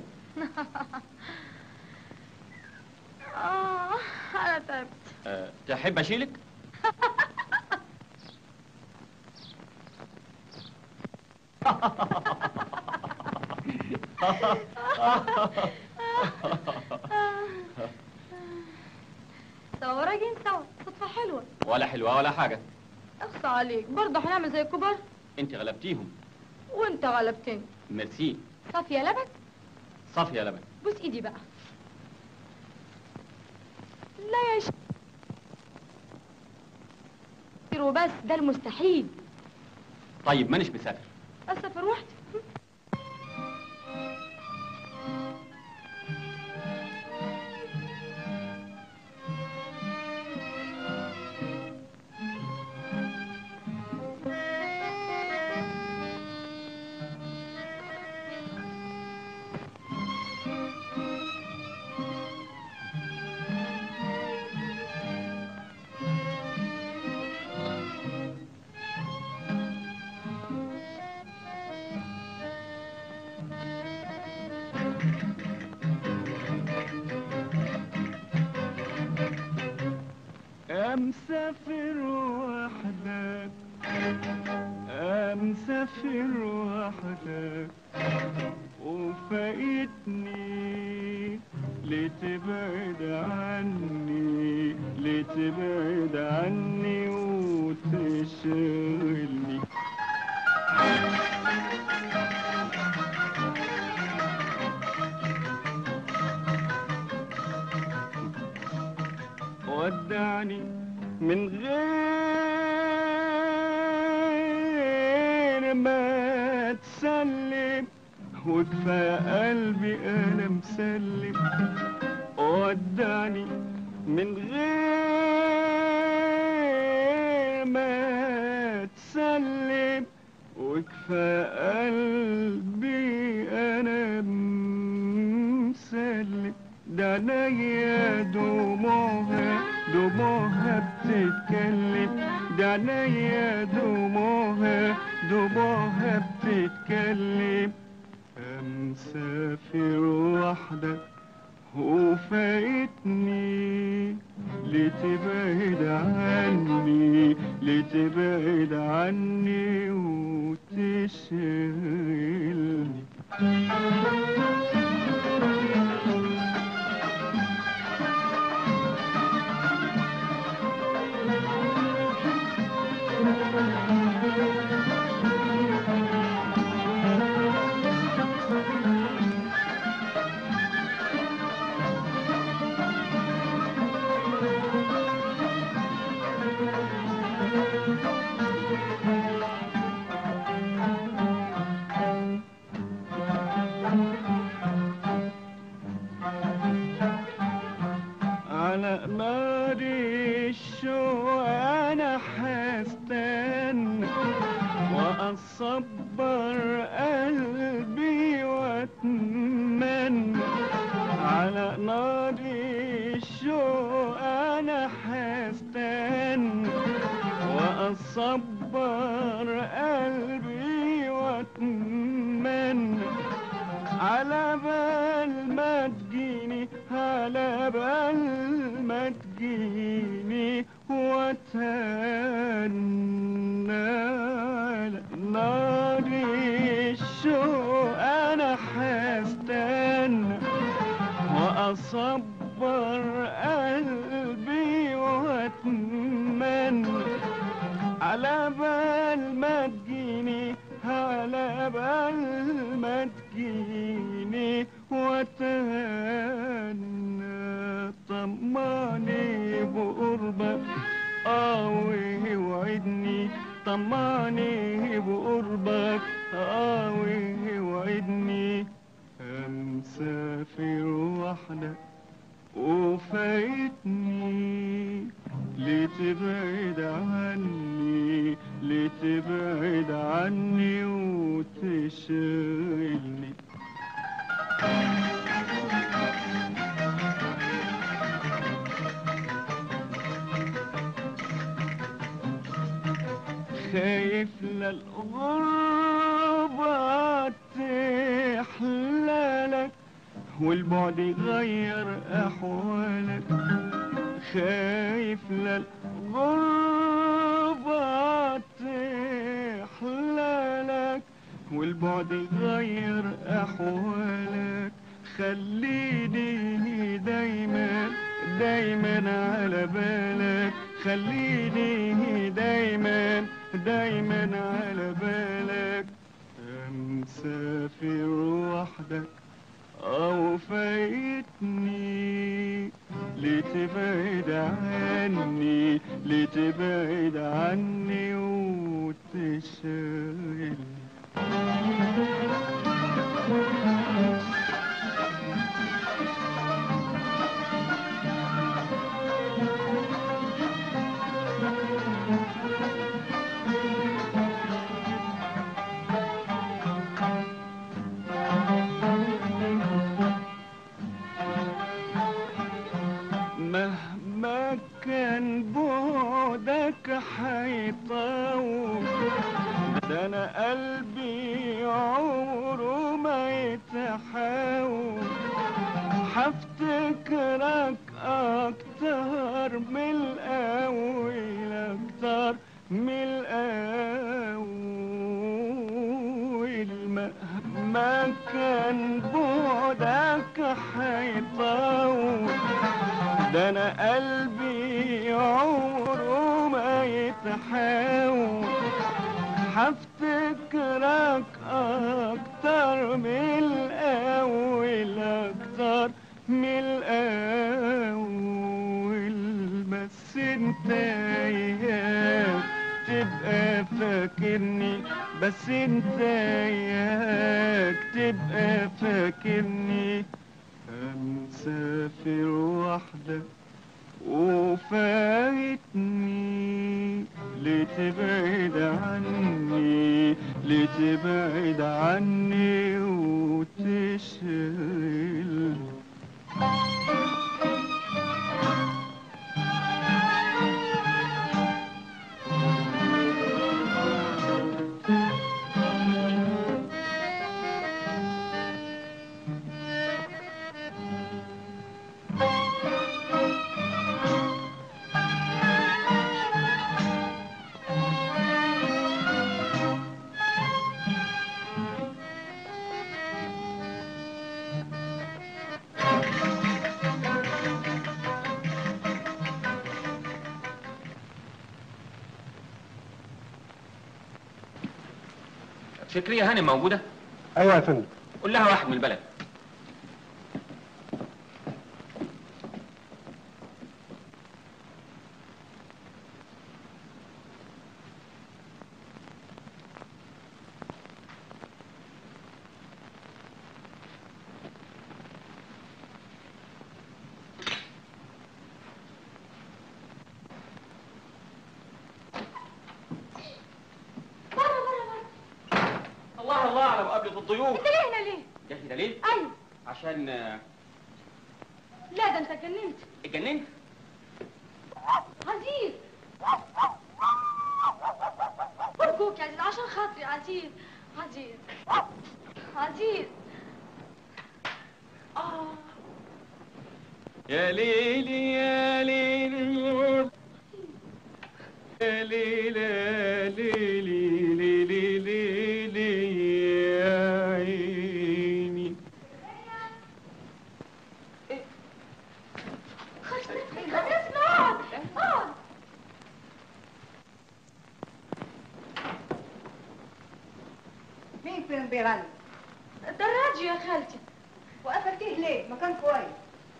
اه انا تعبت آه، تحب اشيلك سوا راجعين سوا صدفة حلوة ولا حلوه ولا حاجه اخصى عليك برضه هنعمل زي الكبار انت غلبتيهم وانت غلبتني ميرسي صافية لبن صافيه لبن بوس ايدي بقى لا يا ش... وبس ده المستحيل طيب مانيش مسافر اسافر وحدي مسافر وحدك مسافر وحدك وفايتني لتبعد عني لتبعد عني وتشغلني ودعني من غير ما تسلم وكفى قلبي انا مسلم ودعني من غير ما تسلم وكفى قلبي انا تسلم ده عينيا دموعها دموعها بتتكلم ده عينيا دموعها دموعها بتتكلم مسافر وحدك وفايتني لتبعد عني لتبعد عني وتشغلني على نار الشوق انا حستنى واصبر قلبي واتمنى على نار الشوق انا حستنى واصبر قلبي واتمنى على بال ما تجيني على بال ما تجيني واتهنى على نار الشوق انا حستنى واصبر قلبي واتمنى على بال ما تجيني على بال ما تجيني واتهنى طمعني بقربك آوي وعدني طمعني بقربك آوي وعدني مسافر وحدك وفايتني لتبعد عني لتبعد عني وتشغلني خايف للغربة تحلالك والبعد يغير أحوالك خايف للغربة تحلالك والبعد يغير أحوالك خليني دايما دايما على بالك خليني دايما دايما على بالك مسافر وحدك أو فايتني لتبعد عني لتبعد عني وتشغلني مهما كان بعدك حيطول ده انا قلبي عمره ما يتحاول حفتكرك اكتر من الاول اكتر من الاول مهما كان بعدك حيطول ده انا قلبي عمره ما يتحاول حفتكرك اكتر من الاول اكتر من الاول بس انت ياك تبقى فاكرني بس انت ياك تبقى فاكرني مسافر وحدك وفايتني لتبعد عني لتبعد عني وتشغلني فكرية هانم موجودة؟ ايوه يا فندم قول لها واحد من البلد الله الله على مقابلة الضيوف انت ليه هنا ليه؟ جاي ده ليه؟ ايوه عشان آه، لا ده انت اتجننت اتجننت عزيز ارجوك يا عزيز عشان خاطري عزيز عزيز عزيز اه يا ليلي يا ليلي يا ليلي يا ليلي ليلي ليلي يا عيني خش خش اقعد اقعد مين فيهم بيغني؟ الدراجي يا خالتي وقفلتيه ليه؟ مكان كويس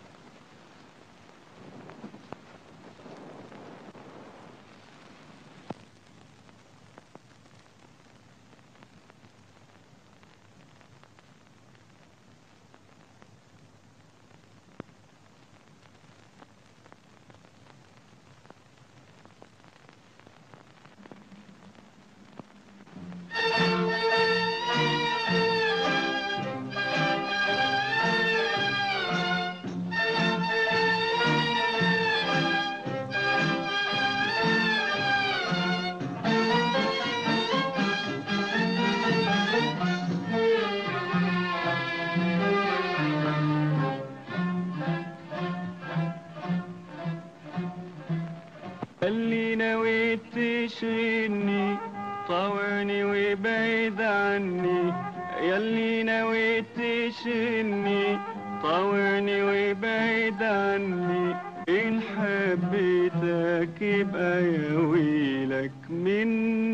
اللي نويت تشغلني طاوعني وبعيد عني ياللي نويت تشغلني طاوعني وبعيد عني إن حبيتك يبقى يا ويلك من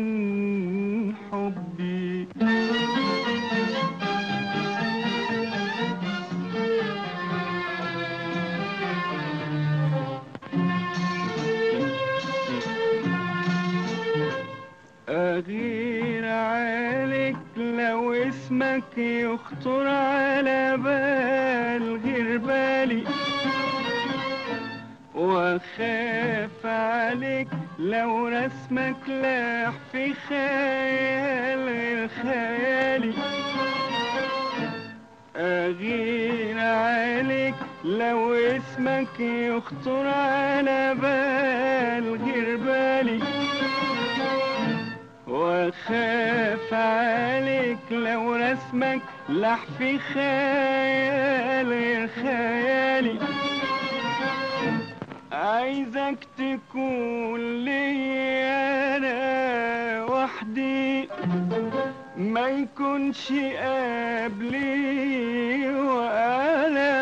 حبي أغير عليك لو اسمك يخطر على بال غير بالي واخاف عليك لو رسمك لاح في خيال غير خيالي أغير عليك لو اسمك يخطر على بال غير بالي واخاف عليك لو رسمك لح في خيال غير خيالي عايزك تكون لي انا وحدي ما يكونش قبلي وانا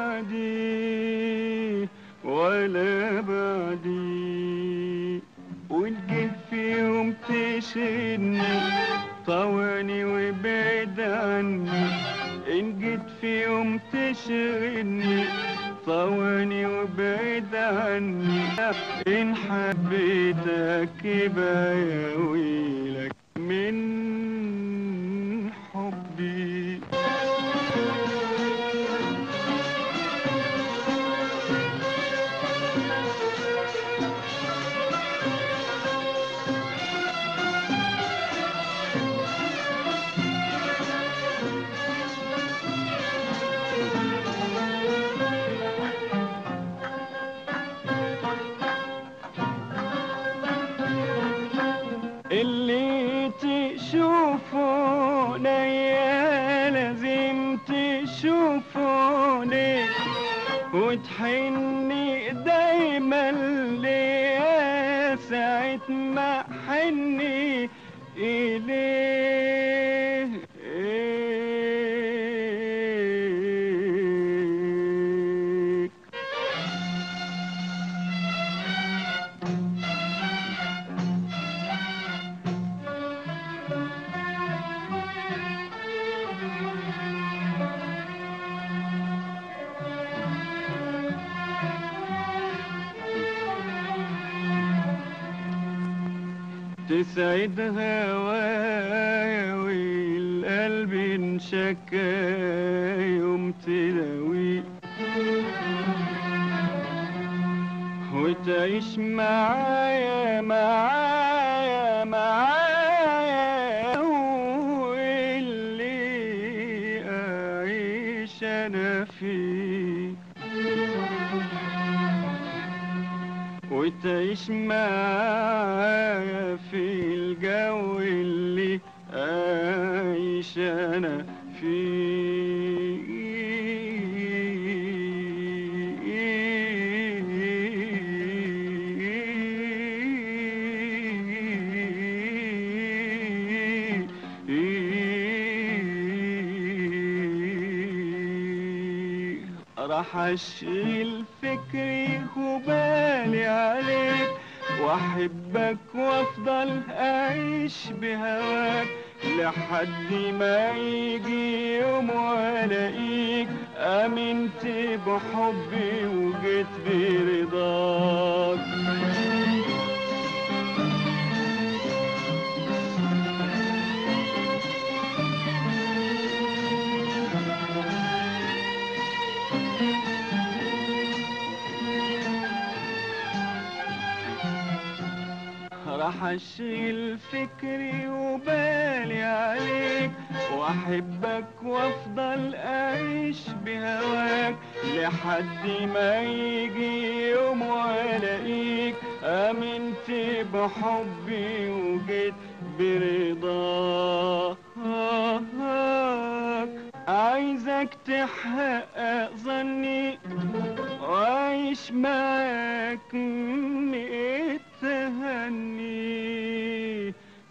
بعدي ولا بعدي والجيت في يوم تشدني طوعني وبعد عني إن جيت في يوم تشغلني طوعني وبعد عني إن حبيتك يبقى يا ويلك من حبي اللي تشوفه يا لازم تشوفوني وتحني دايما ليا ساعة ما حني إليه إليك تسعد هوايا والقلب انشكى يوم تلاوي وتعيش معايا معايا معايا واللي أعيش أنا فيه وتعيش معايا في الجو اللي أعيش أنا فيه راح اشغل فكري وبالي عليك واحبك وافضل اعيش بهواك لحد ما يجي يوم والاقيك امنت بحبي وجيت برضاك راح اشغل فكري وبالي عليك واحبك وافضل اعيش بهواك لحد ما يجي يوم والاقيك امنت بحبي وجيت برضاك عايزك تحقق ظني وعيش معاك متهني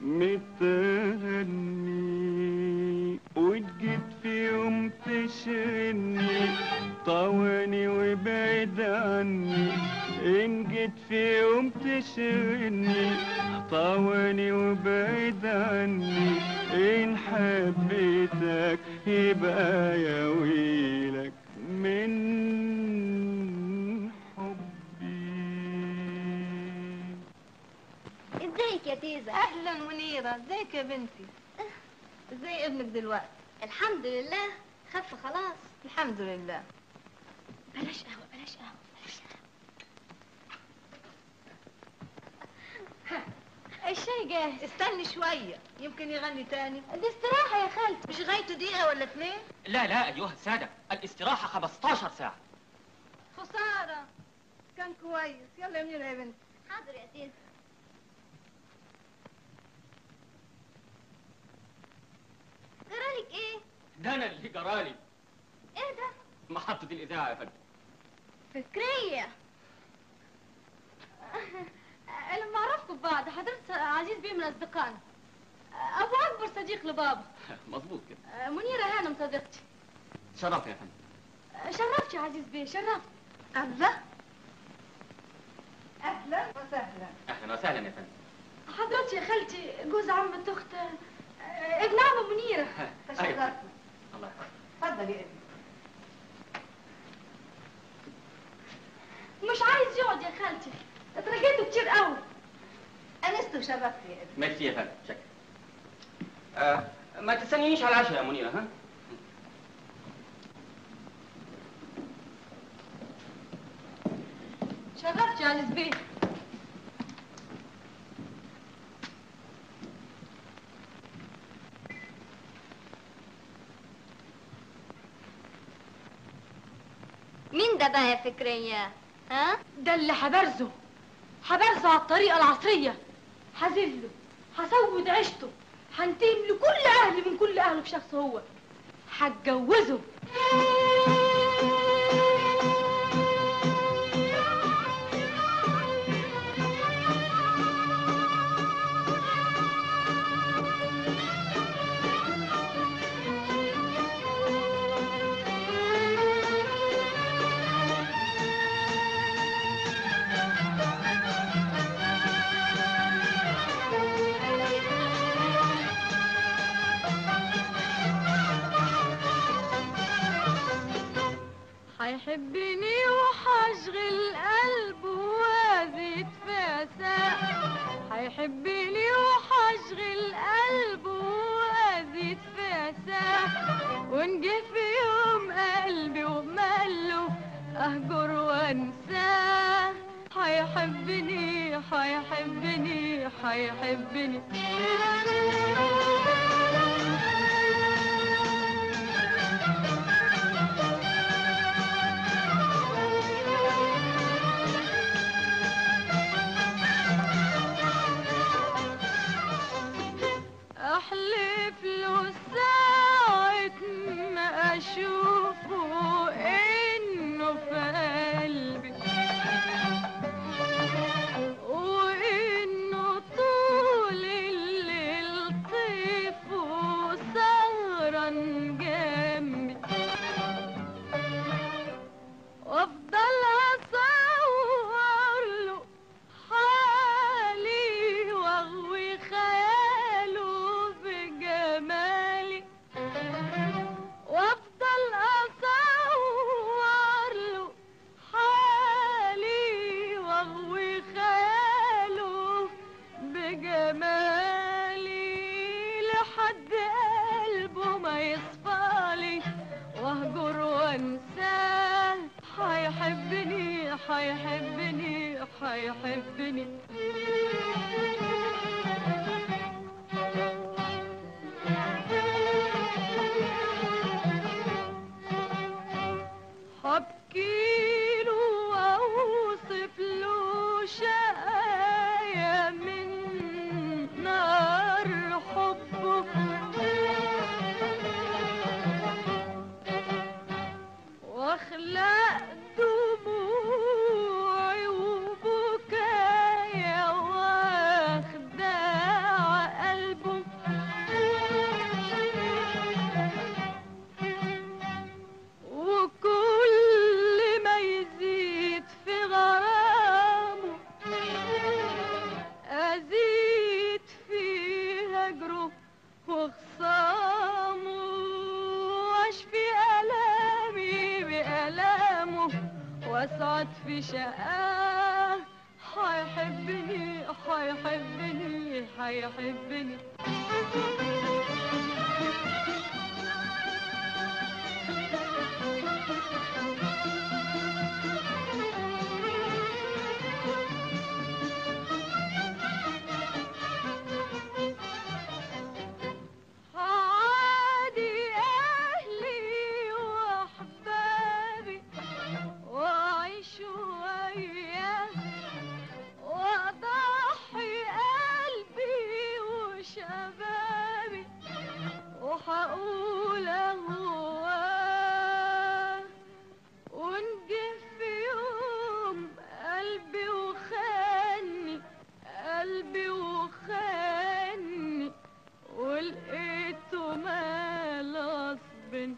متهني وتجيت في يوم تشغلني طواني وبعد عني ان جيت في يوم تشغلني طواني وبعد عني ان حبيتك يبقى يا ويلك من ازيك يا تيزة اهلا منيره ازيك يا بنتي ازاي ابنك دلوقتي الحمد لله خف خلاص الحمد لله بلاش قهوة بلاش قهوة بلاش قهوة الشاي جاهز استني شويه يمكن يغني تاني دي استراحة يا خالتي مش غايته دقيقه ولا اتنين لا لا أيها السادة الاستراحة 15 ساعة خساره كان كويس يلا يا منيره يا بنتي حاضر يا تيزة جرالك ايه؟ ده أنا اللي جرالي ايه ده؟ محطة الإذاعة يا فندم فكرية لما عرفكم ببعض حضرت عزيز بيه من أصدقائنا أبو أكبر صديق لبابا مظبوط كده منيرة هانم صديقتي شرف يا فندم شرفت يا عزيز بيه شرفت الله اهلا وسهلا أهلا وسهلا يا فندم حضرتي يا خالتي جوز عمة أخت ابن عم منيرة تشرفنا الله يحفظك اتفضل يا ابني مش عايز يقعد يا خالتي اترجيته كتير قوي انست وشرفت يا ابني ميرسي يا فندم شكرا آه ما تستنينيش على العشاء يا منيرة ها شرفت يا عزيز بيه مين ده بقى يا فكرية؟ ها؟ ده اللي حبرزه حبرزه على الطريقة العصرية هذله هسود عيشته هنتقم لكل أهلي من كل أهله بشخص هو هتجوزه هيحبني وحشغل قلبه وازيد في أساء هيحبني وحشغل قلبه وأزيد في أساء ونجي في يوم قلبي وماله أهجر وأنساه هيحبني هيحبني هيحبني احلف له ساعة ما اشوفه انه في قلبي وانه طول الليل طيف وسهران جنبي وافضل اصور له حالي واغوي خياله بجمالي وافضل اصور له حالي واغوي خياله بجمالي لحد قلبه ما يصفالي واهجر وانساه هيحبني هيحبني هيحبني هبكيله واوصف له شقايا من نار حبه واخلق دموعي وبكايا واخداع قلبه وكل ما يزيد في غرامه أزيد في هجره وخصامه واشفي ألامي بألامه واسعد في شقاه هيحبني هيحبني هيحبني عادي أهلي وأحبابي وأعيش وياه وأضحي قلبي وشبابي وهقول أهواه ونجي في يوم قلبي وخاني قلبي وخاني ولقيته مال غصب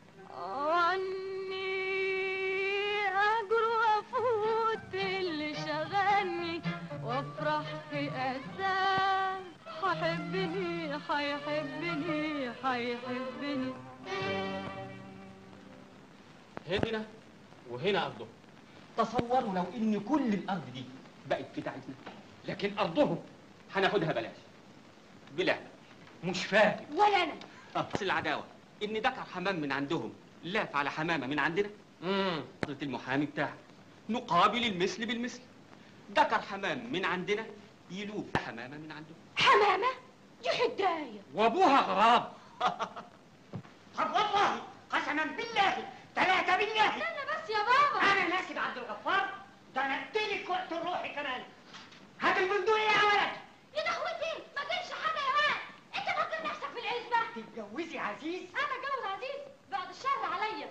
عني اجر وافوت اللي شغلني وافرح في اساه هيحبني هيحبني هيحبني هنا وهنا أرضهم تصوروا لو إن كل الأرض دي بقت بتاعتنا لكن أرضهم هناخدها بلاش بلا مش فاهم ولا انا أصل العداوة إن ذكر حمام من عندهم لاف على حمامة من عندنا امم المحامي بتاعك نقابل المثل بالمثل ذكر حمام من عندنا يلوف حمامة من عندهم حمامة دي حداية وأبوها غراب طب والله قسما بالله ثلاثة بالله استنى بس يا بابا أنا ناسب عبد الغفار ده أنا اديلك وقت الروحي كمان هات البندقية يا ولد يا دخوتي ما كانش حاجه يا ولد انت فاكر نفسك في العزبه تتجوزي عزيز انا اتجوز عزيز بعد الشر عليا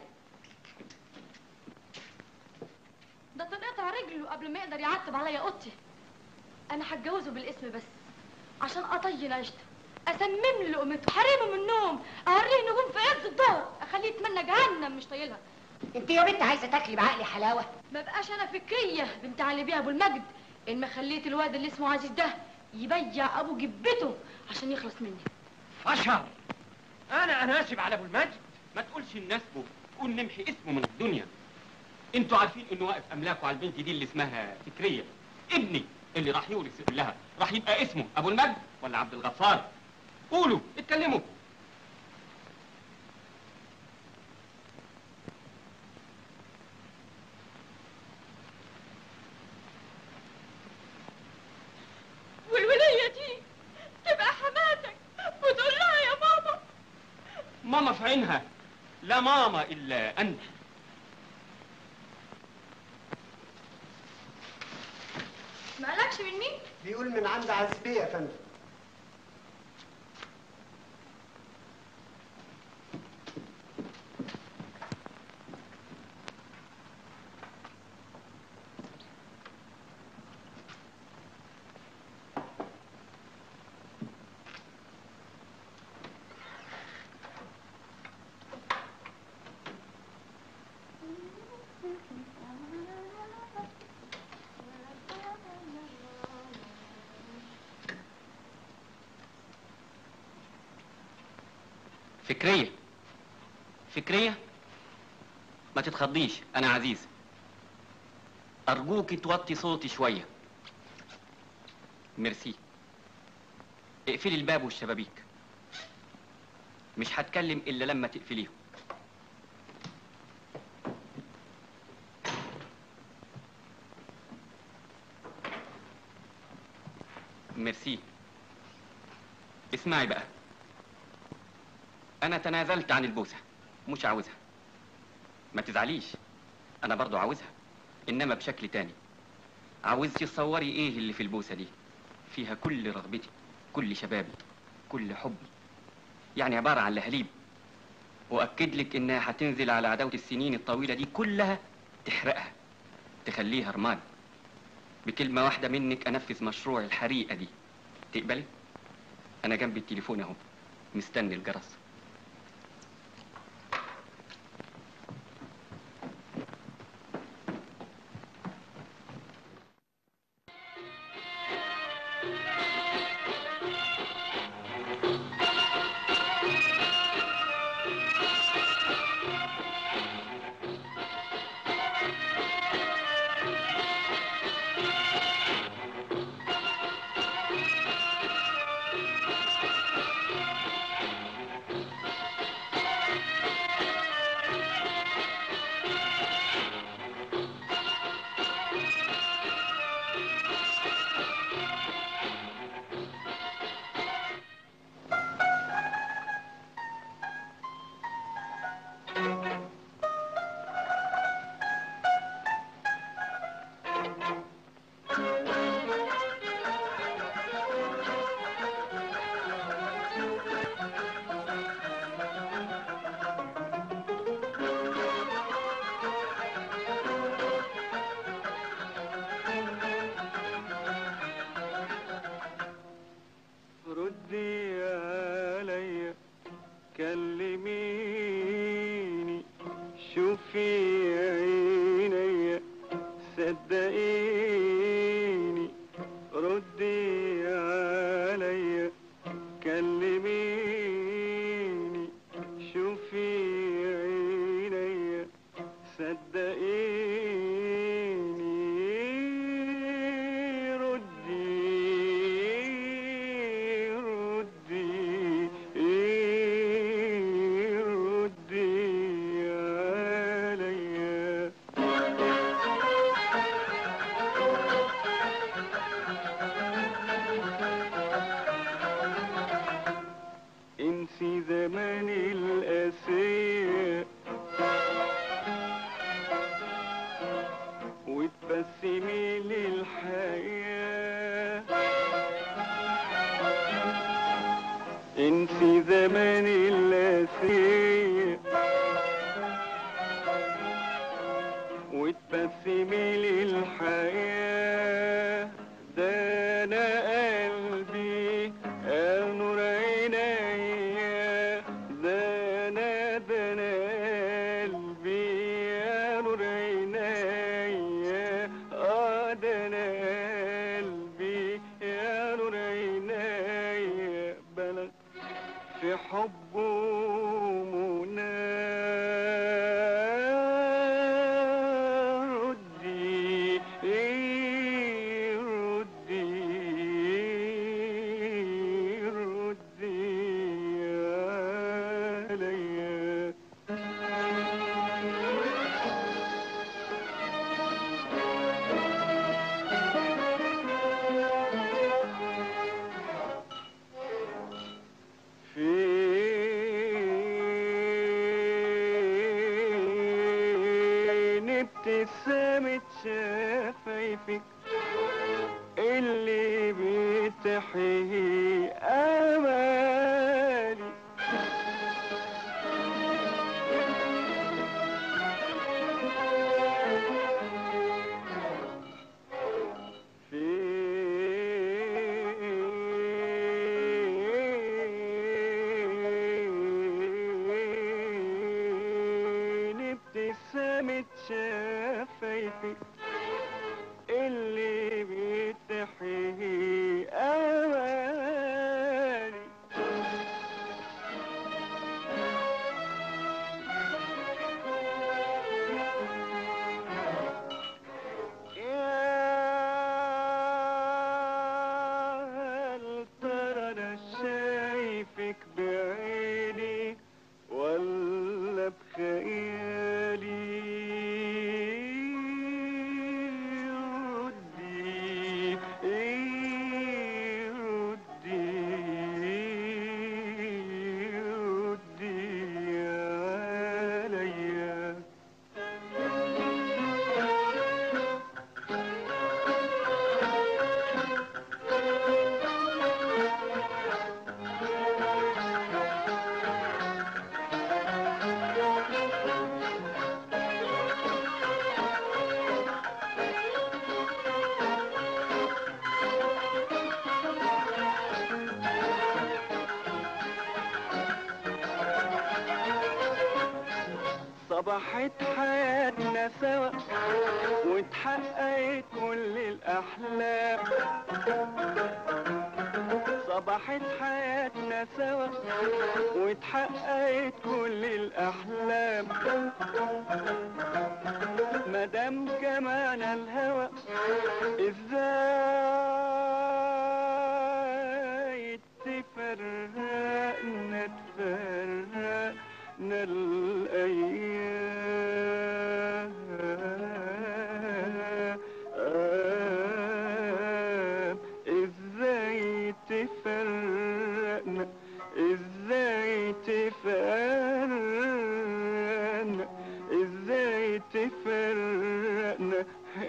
ده تنقطع رجله قبل ما يقدر يعتب عليا اوضتي انا هتجوزه بالاسم بس عشان اطين عيشته اسمم له لقمته حريمه من النوم اوريه نجوم في عز الظهر اخليه يتمنى جهنم مش طايلها انت يا بنت عايزة تاكلي بعقلي حلاوة ما بقاش انا فكريه بنت علي بيها ابو المجد ان ما خليت الواد اللي اسمه عزيز ده يبيع ابو جبته عشان يخلص مني أشهر أنا أناسب على أبو المجد ما تقولش نناسبه قول نمحي اسمه من الدنيا انتوا عارفين انه واقف املاكه على البنت دي اللي اسمها فكريه ابني اللي راح يورث لها راح يبقى اسمه ابو المجد ولا عبد الغفار قولوا اتكلموا والولية دي تبقى حماتك وتقول لها يا ماما ماما في عينها لا ماما الا انت ما قالكش من مين؟ بيقول من عند عزبية يا فندم فكرية فكرية ما تتخضيش أنا عزيز أرجوك توطي صوتي شوية ميرسي اقفلي الباب والشبابيك مش هتكلم إلا لما تقفليهم ميرسي اسمعي بقى أنا تنازلت عن البوسة مش عاوزها ما تزعليش أنا برضو عاوزها إنما بشكل تاني عاوز تصوري إيه اللي في البوسة دي فيها كل رغبتي كل شبابي كل حبي يعني عبارة عن لهاليب وأكد لك إنها هتنزل على عداوة السنين الطويلة دي كلها تحرقها تخليها رماد بكلمة واحدة منك أنفذ مشروع الحريقة دي تقبلي؟ أنا جنب التليفون أهو مستني الجرس ردي عليا كلميني شوفي عينيا صدقيني ردي عليا كلميني شوفي عينيا صدقيني ردي ردي ردي عليا انسي زمان القاسية وتبسمي للحياة انسي زمان القاسية وتبسمي للحياة ده انا قلبي يا نور عينيا ده انا ده انا قلبي يا نور عينيا اه ده انا قلبي يا نور عينيا بلغ في حبه منى ردي بابتسامة شفايفك اللي بتحيي امالي فين ابتسامة شفايفك اللي بتحيي امالي يا هل ترى انا شايفك بعيني ولا بخيالي ردي ردي ردي عليا صبحت حياتنا سوا واتحققت كل الأحلام صبحت حياتنا سوا واتحققت كل الأحلام مدام جمعنا الهوى ازاي تفرقنا تفرقنا الأيام ازاي تفرقنا ازاي تفرقنا ازاي تفرقنا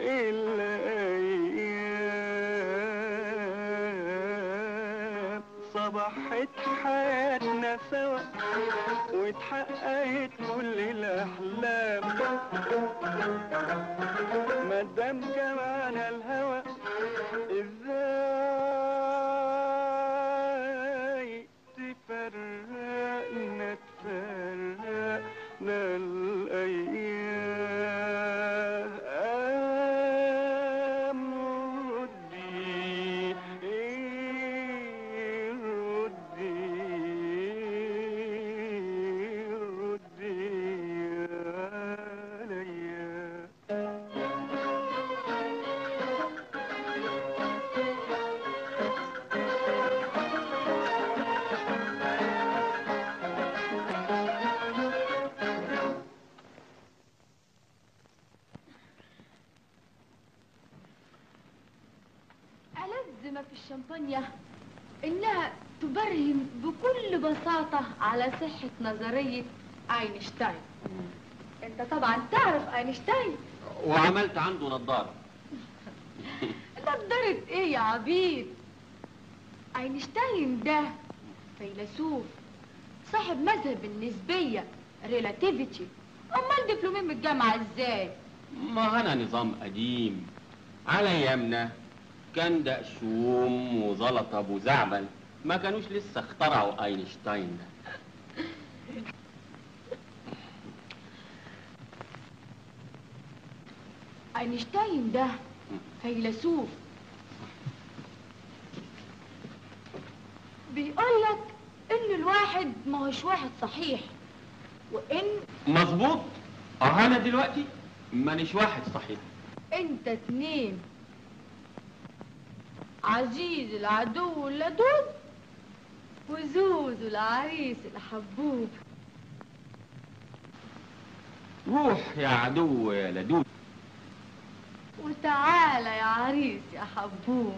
الايام صبحت حياتنا سوا واتحققت كل الاحلام مادام جمعنا الهوى ازاي تفرقنا تفرقنا الايام ردي ردي ردي عليا ألذ ما في الشمبانيا إنها تبرهن بكل بساطة على صحة نظرية أينشتاين أنت طبعا تعرف أينشتاين وعملت عنده نظارة نظرة إيه يا عبيد أينشتاين ده فيلسوف صاحب مذهب النسبية ريلاتيفيتي أمال دبلومين من الجامعة إزاي؟ ما أنا نظام قديم على أيامنا كان دقشوم وزلط أبو زعبل ما كانوش لسه اخترعوا أينشتاين ده أينشتاين ده فيلسوف بيقولك إن الواحد ما هوش واحد صحيح وإن مظبوط اه أنا دلوقتي مانيش واحد صحيح أنت اتنين عزيز العدو اللدود وزوز العريس الحبوب روح يا عدو يا لدود وتعالى يا عريس يا حبوب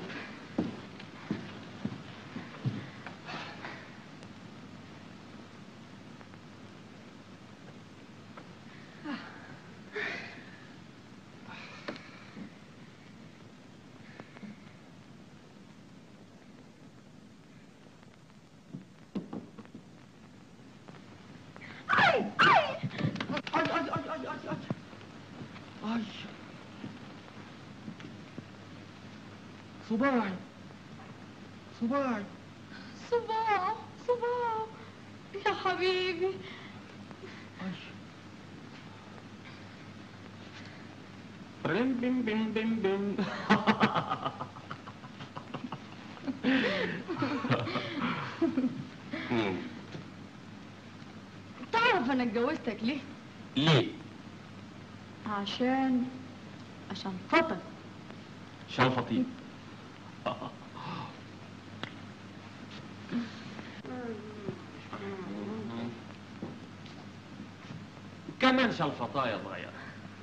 صباعي صباعي صباع صباع يا حبيبي بم بم بم بم بم تعرف انا اتجوزتك ليه ليه؟ عشان عشان خاطر شلفطين كمان شلفطاية صغيرة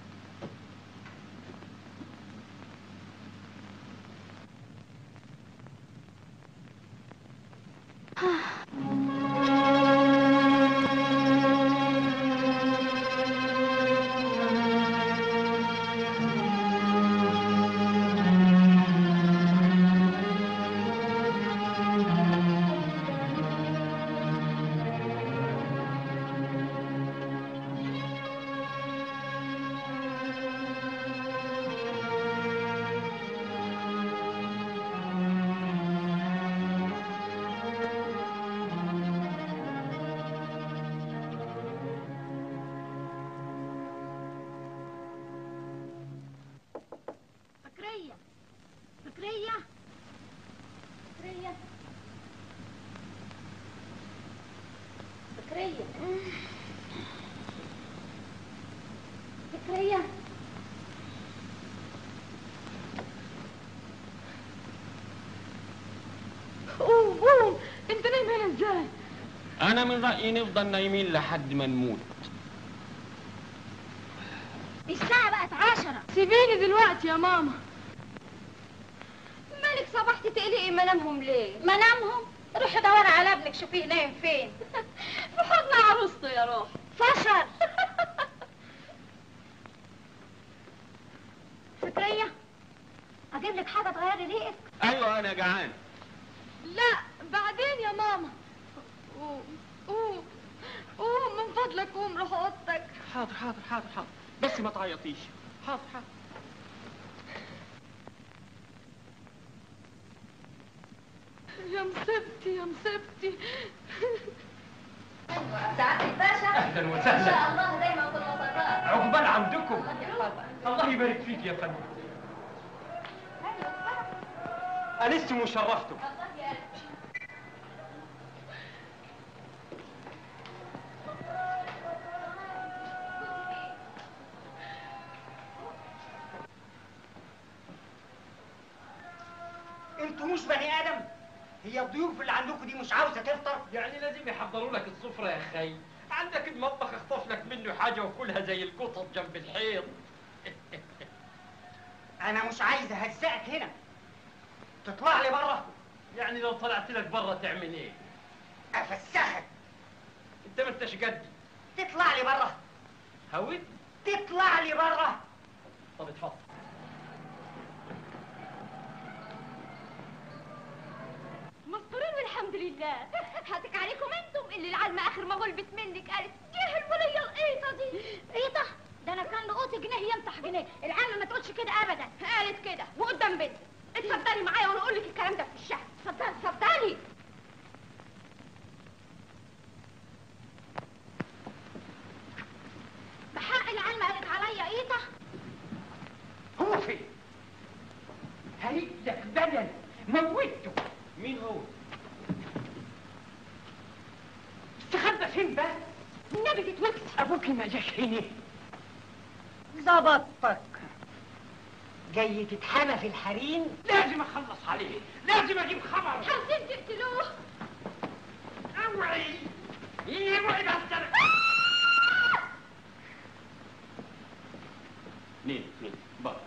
فكرية فكرية فكرية فكرية فكرية قوم قوم انت نايم هنا ازاي أنا من رأيي نفضل نايمين لحد ما نموت الساعة بقت عشرة سيبيني دلوقتي يا ماما مالك صبحتي تقلقي منامهم ليه؟ منامهم روحي دوري على ابنك شوفيه نايم فين في حضن عروسته يا روح فشل فكرية اجيب لك حاجة تغيري ريقك أيوة أنا جعان لا بعدين يا ماما قوم قوم قوم من فضلك قوم روح اوضتك حاضر حاضر حاضر حاضر بس ما تعيطيش حاضر حاضر يا مصيبتي يا مصيبتي سعادة الباشا أهلاً ان وسهلاً. شاء الله دايما في الوسطاء عقبال عودكم الله يبارك فيك يا فندم أنستم وشرفتم انتوا مش بني ادم هي الضيوف اللي عندكم دي مش عاوزه تفطر يعني لازم يحضروا لك السفرة يا خي عندك المطبخ اخطف لك منه حاجة وكلها زي القطط جنب الحيط انا مش عايز اهزقك هنا تطلع لي بره يعني لو طلعت لك برا تعمل ايه؟ افسخك انت ما انتش قدي تطلع لي بره هويت تطلع لي بره طب اتفضل مستورين والحمد لله هاتك عليكم انتم اللي العلمة اخر ما غلبت منك قالت جه الولية القيطة دي قيطة ده انا كان لقوط جنيه يمسح جنيه العالمة ما تقولش كده ابدا قالت كده وقدام بنت اتفضلي معايا وانا اقول لك الكلام ده في الشهر اتفضلي اتفضلي بحق العالمة قالت عليا قيطة هو فين هريق لك بدل موته مين هو؟ استخبى فين بس النبي تتوكسي ابوك ما جاش هنا ظبطتك جاي تتحمى في الحريم لازم اخلص عليه لازم اجيب خبر عاوزين تقتلوه اوعي اوعي بس مين مين بقى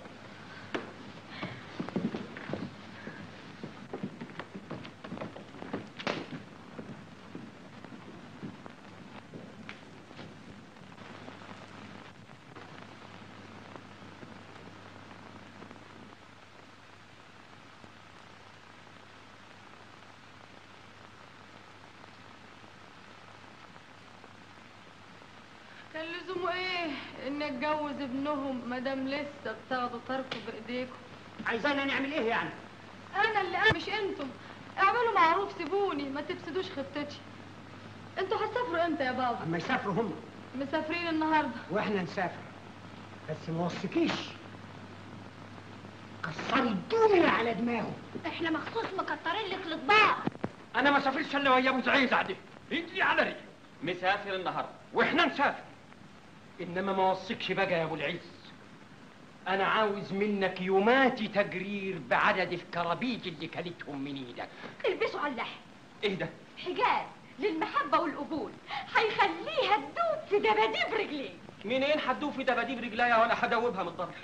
كان لزومه ايه ان اتجوز ابنهم مادام لسه بتاخدوا تركوا بايديكم عايزانا نعمل ايه يعني انا اللي أنا مش انتم اعملوا معروف سيبوني ما تفسدوش خطتي انتوا هتسافروا امتى يا بابا اما يسافروا هم مسافرين النهارده واحنا نسافر بس ما وصيكيش كسري الدنيا على دماغه احنا مخصوص مكترين لك الاطباق انا ما سافرش الا ويا ابو زعيزع دي رجلي على رجلي مسافر النهارده واحنا نسافر انما ما وصيكش بقى يا ابو العز انا عاوز منك يوماتي تقرير بعدد الكرابيج اللي كلتهم من ايدك البسوا على اللحم ايه ده حجاب للمحبة والقبول هيخليها تدوب في دباديب رجليك منين هتدوب في دباديب رجليا وانا هدوبها من الضرب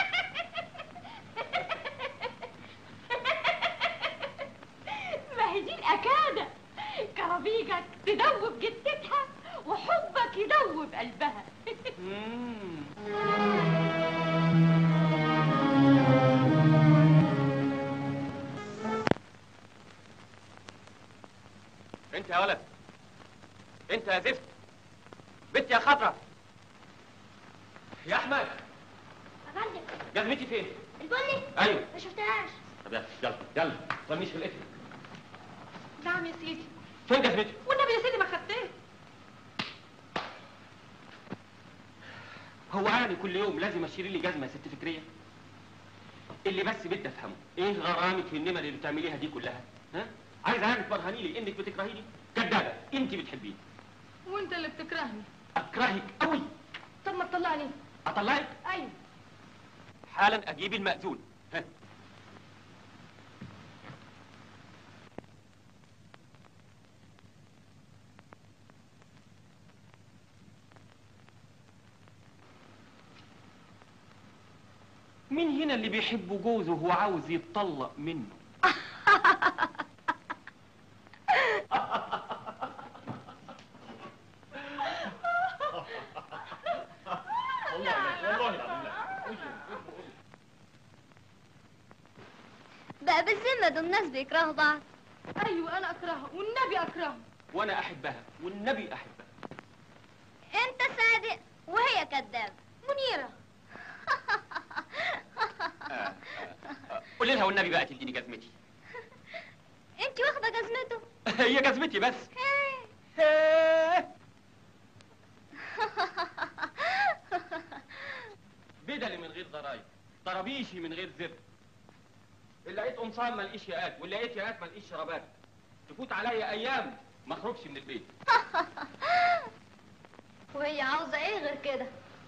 ما هي دي الأكادة كرابيجك تدوب جدتها وحبك يدوب قلبها انت يا ولد انت يا زفت بنت يا خضرة يا احمد افندم جزمتي فين البني ايوه ما شفتهاش طب يلا يلا يلا طنيش في الاسم نعم يا سيدي فين جزمتي والنبي يا سيدي ما خدتيه هو يعني كل يوم لازم اشتري لي جزمه يا ست فكريه اللي بس بدي افهمه ايه غرامك في النمر اللي بتعمليها دي كلها ها عايز يعني تبرهني لي انك بتكرهيني كدابه انت بتحبيني وانت اللي بتكرهني اكرهك قوي طب ما تطلعني اطلعك ايوه حالا اجيب المأذون ها مين هنا اللي بيحب جوزه وهو عاوز يتطلق منه بقى بالذمة دول الناس بيكرهوا بعض ايوه انا اكرهها والنبي اكرهها وانا احبها والنبي احبها انت صادق وهي كذاب منيرة قولي لها والنبي بقى تديني جزمتي انت واخدة جزمته هي جزمتي بس بدلي من غير ضرايب طرابيشي من غير زر اللي لقيت قمصان ما لقيش ياقات واللي لقيت ياقات ما لقيش شرابات تفوت عليا ايام ما اخرجش من البيت وهي عاوزة ايه غير كده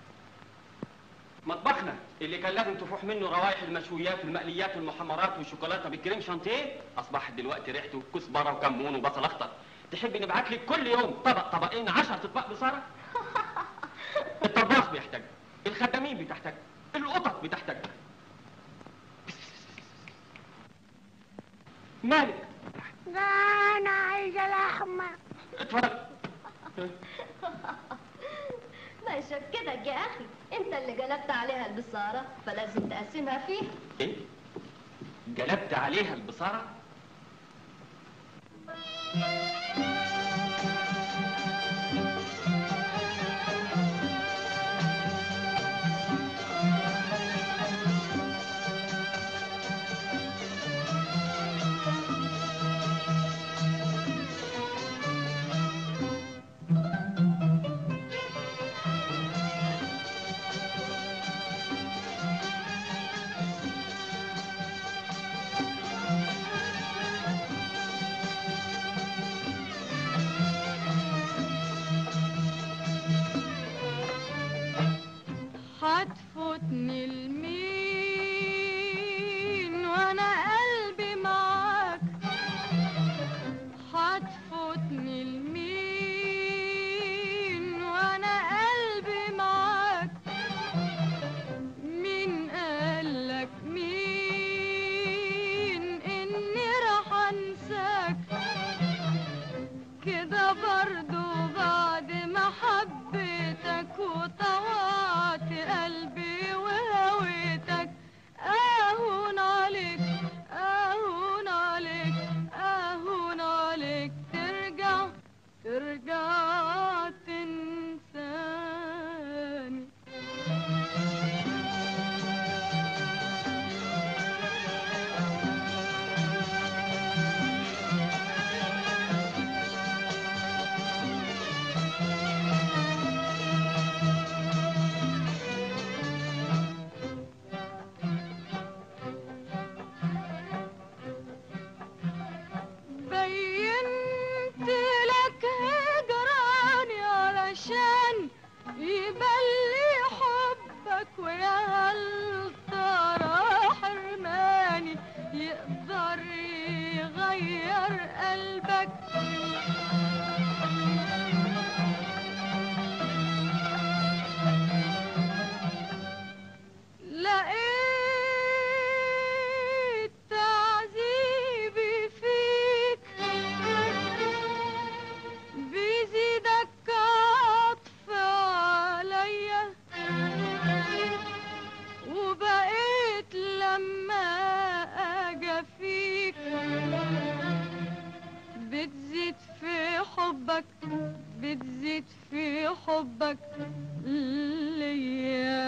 مطبخنا اللي كان لازم تفوح منه روائح المشويات والمقليات والمحمرات والشوكولاته بالكريم شانتيه اصبح دلوقتي ريحته كزبره وكمون وبصل اخضر تحبي نبعت لك كل يوم طبق طبقين عشر اطباق بصاره الطباخ بيحتاج الخدامين بتحتاج القطط بتحتاج مالك لا انا عايزه لحمه اتفضل ما يشكدك يا اخي انت اللي جلبت عليها البصارة فلازم تقسمها فيه ايه جلبت عليها البصاره حبك ليا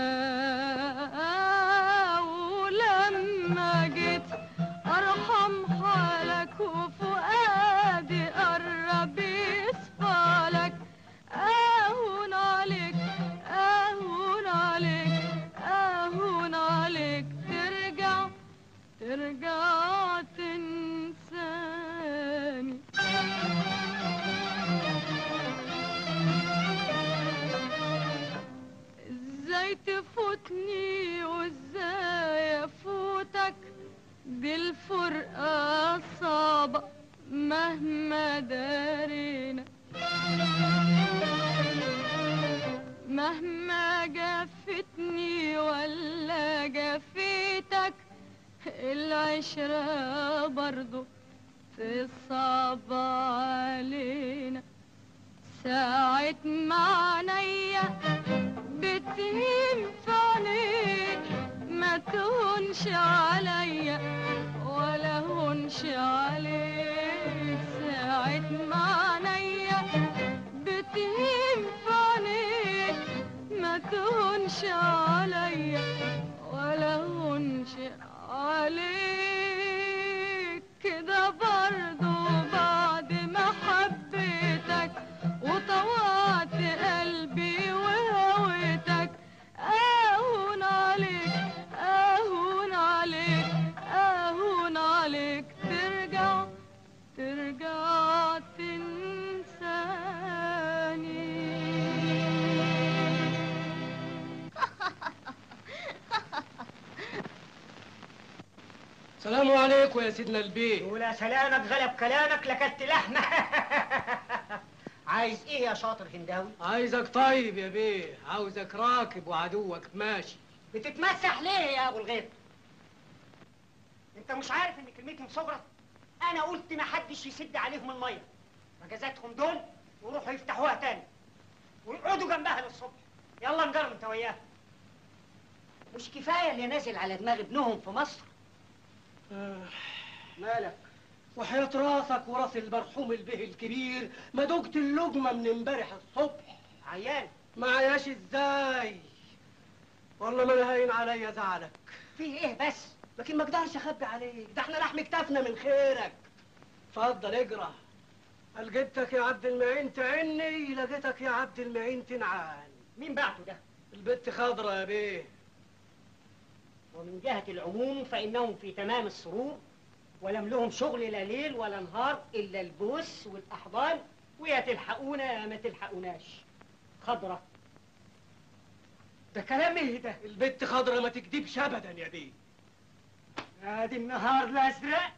ولما جيت ارحم حالك وفؤادي قرب يصفالك اهون عليك اهون عليك اهون عليك ترجع ترجع تنساني ازاي تفوتني وازاي افوتك دي الفرقة صعبة مهما دارينا مهما جفتني ولا جفيتك العشرة برضو تصعب علينا ساعة ما عينيا بتهيم في عينيك ما تهونش عليا ولا هونش عليك ساعة ما عينيا بتهيم في عينيك ما تهونش عليا ولا هونش عليك كده برضو بعد ما حبيتك وطوعت قلبي وهويتك اهون عليك اهون عليك اهون عليك ترجع ترجع سلام عليكم يا سيدنا البيه ولا سلامك غلب كلامك لكلت لحمة عايز ايه يا شاطر هنداوي؟ عايزك طيب يا بيه عاوزك راكب وعدوك ماشي بتتمسح ليه يا ابو الغيط؟ انت مش عارف ان كلمتهم صغرى؟ انا قلت ما حدش يسد عليهم الميه مجازاتهم دول وروحوا يفتحوها تاني ويقعدوا جنبها للصبح يلا نجرب انت وياها مش كفايه اللي نازل على دماغ ابنهم في مصر مالك وحياة راسك وراس المرحوم البيه الكبير ما دقت اللقمة من امبارح الصبح عيان معياش ازاي والله ما انا هين عليا زعلك فيه ايه بس لكن ما اقدرش اخبي عليك ده احنا لحم كتافنا من خيرك اتفضل اجرى لقيتك يا عبد المعين تعني لقيتك يا عبد المعين تنعان مين بعته ده البت خضرة يا بيه ومن جهة العموم فإنهم في تمام السرور ولم لهم شغل لا ليل ولا نهار إلا البوس والأحضان ويا تلحقونا يا ما تلحقوناش خضرة ده كلام ايه ده؟ البت خضرة ما تكدبش ابدا يا بيه ادي النهار الازرق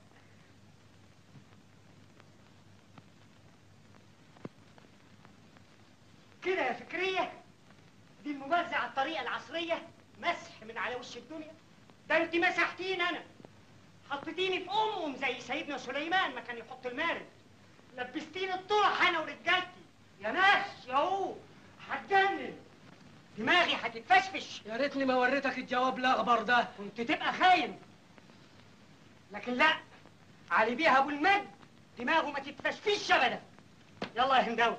كده يا فكرية دي المبارزة على الطريقة العصرية مسح من على وش الدنيا ده انت مسحتيني انا حطيتيني في امم زي سيدنا سليمان ما كان يحط المارد لبستيني الطرح انا ورجالتي يا ناس يا هو هتجنن دماغي هتتفشفش يا ريتني ما وريتك الجواب الاخبر ده كنت تبقى خاين لكن لا علي بيها ابو المجد دماغه ما تتفشفش ابدا يلا يا هنداوي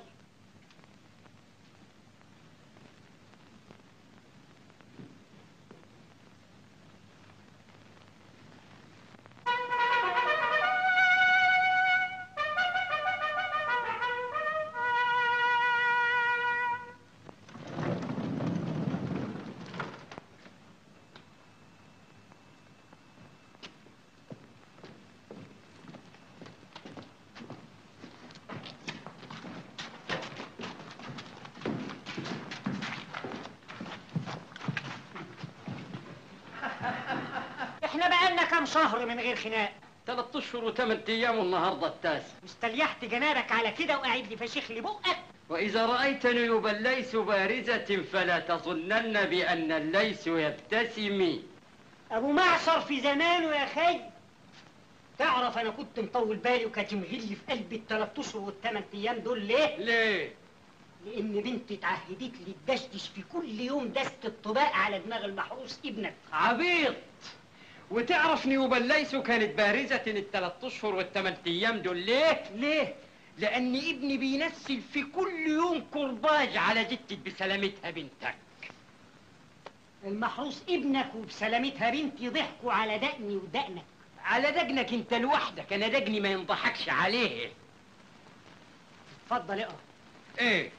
احنا بقالنا كام شهر من غير خناق ثلاث اشهر وثمان ايام والنهارده التاسع واستليحت جنابك على كده وقاعد لي فشيخ لي بقك واذا رايت نيوب الليث بارزه فلا تظنن بان الليث يبتسم ابو معشر في زمانه يا خي تعرف انا كنت مطول بالي وكاتم غلي في قلبي الثلاث اشهر والثمان ايام دول ليه؟ ليه؟ لان بنتي اتعهدت لي تدشدش في كل يوم دست الطباق على دماغ المحروس ابنك عبيط وتعرف نيوب الليث كانت بارزة الثلاث اشهر والثمان ايام دول ليه؟ ليه؟ لان ابني بينسل في كل يوم كرباج على جتة بسلامتها بنتك المحروس ابنك وبسلامتها بنتي ضحكوا على دقني ودقنك على دقنك انت لوحدك انا دقني ما ينضحكش عليه اتفضل اقرا ايه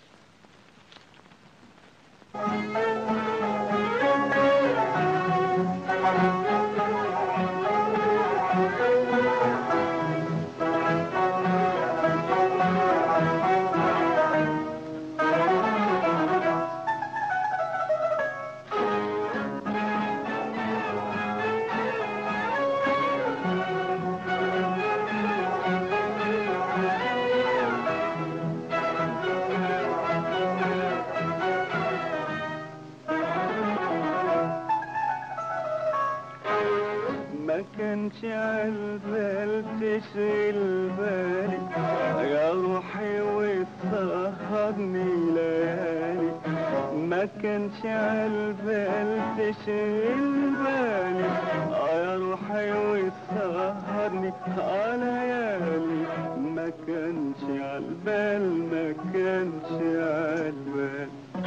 ما كانش عالبال تشغل بالي يا روحي وتسهرني ليالي ما كانش عالبال تشغل بالي يا روحي وتسهرني على ليالي ما كانش عالبال ما كانش عالبال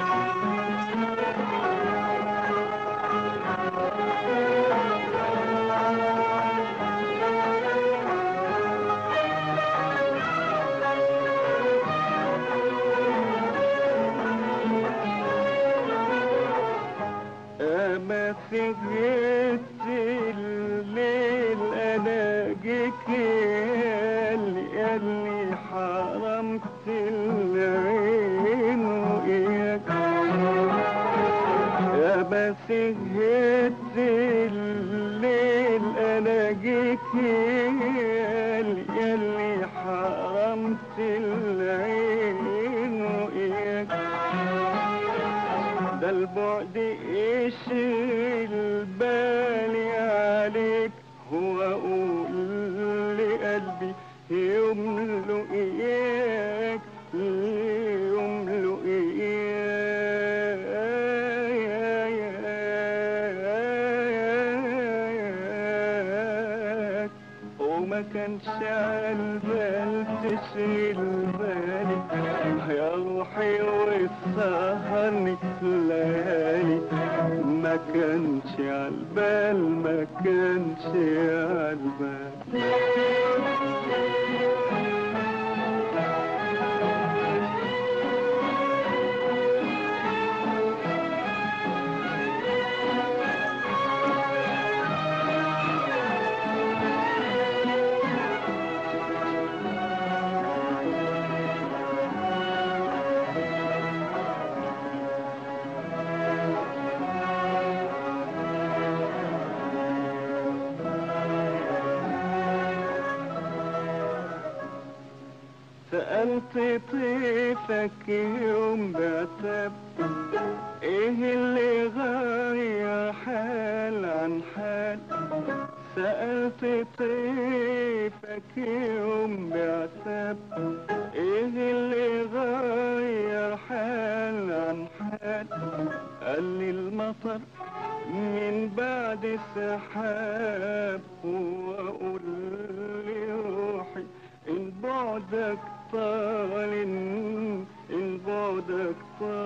ما سهرت الليل انا جيك ياللي ياللي حرمت العين وإياك يا ما سهرت الليل انا جيك ياللي ياللي حرمت العين وإياك ده البعد يشغل بالي عليك هو اقول لقلبي يملؤ اياك يملؤ اياك وما كانش عالبال تشغل بالي يا روحي وتسهرني الليالي ما كانش عالبال ما كانش عالبال سألت طيفك يوم بعتب ايه اللي غير حال عن حال سألت طيفك يوم بعتب ايه اللي غير حال عن حال قال لي المطر من بعد سحاب واقول لي روحي إن بعدك طال إن بعدك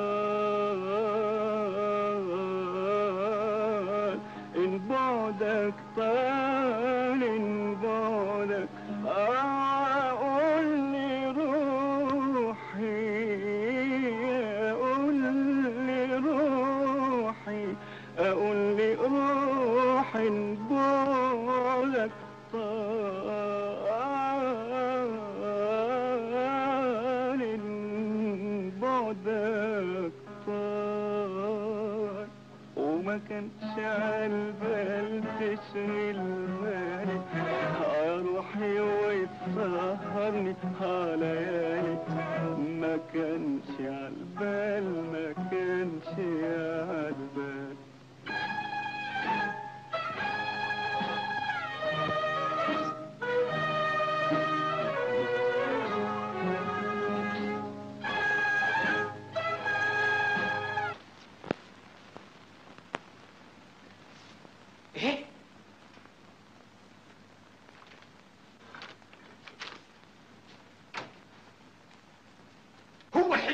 طال إن بعدك طال إن بعدك أقول لي روحي أقول لي روحي أقول لي روحي إن بعدك طال إن بعدك طال وما كانش عالبال تشغل بالي يا روحي وتسهرني على ليالي ما كانش عالبال ما كانش عالبال ايه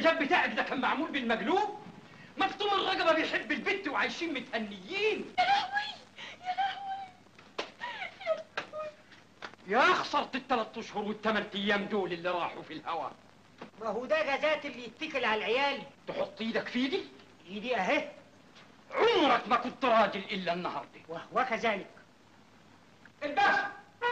الحجاب بتاعك ده كان معمول بالمقلوب مكتوم الرقبه بيحب البت وعايشين متهنيين يا لهوي يا لهوي يا خسرة الثلاث اشهر والثمان ايام دول اللي راحوا في الهوا ما هو ده غازات اللي يتكل على العيال تحط ايدك في ايدي ايدي اهي عمرك ما كنت راجل الا النهارده وهو كذلك الباشا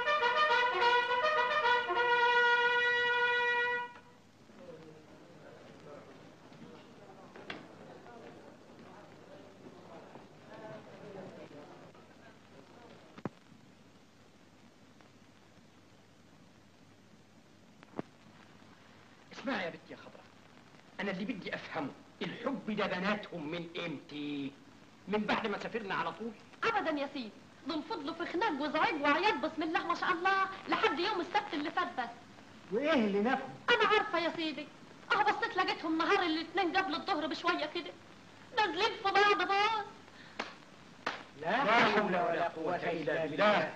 اسمعي يا بنتي يا خضرا انا اللي بدي افهمه الحب ده بناتهم من امتى من بعد ما سافرنا على طول ابدا يا سيدي دول فضلوا في خناق وزعيق وعياط بسم الله ما شاء الله لحد يوم السبت اللي فات بس وايه اللي نفهم انا عارفه يا سيدي اه بصيت لقيتهم نهار الاثنين قبل الظهر بشويه كده نازلين في بعض باص لا حول ولا قوة إلا بالله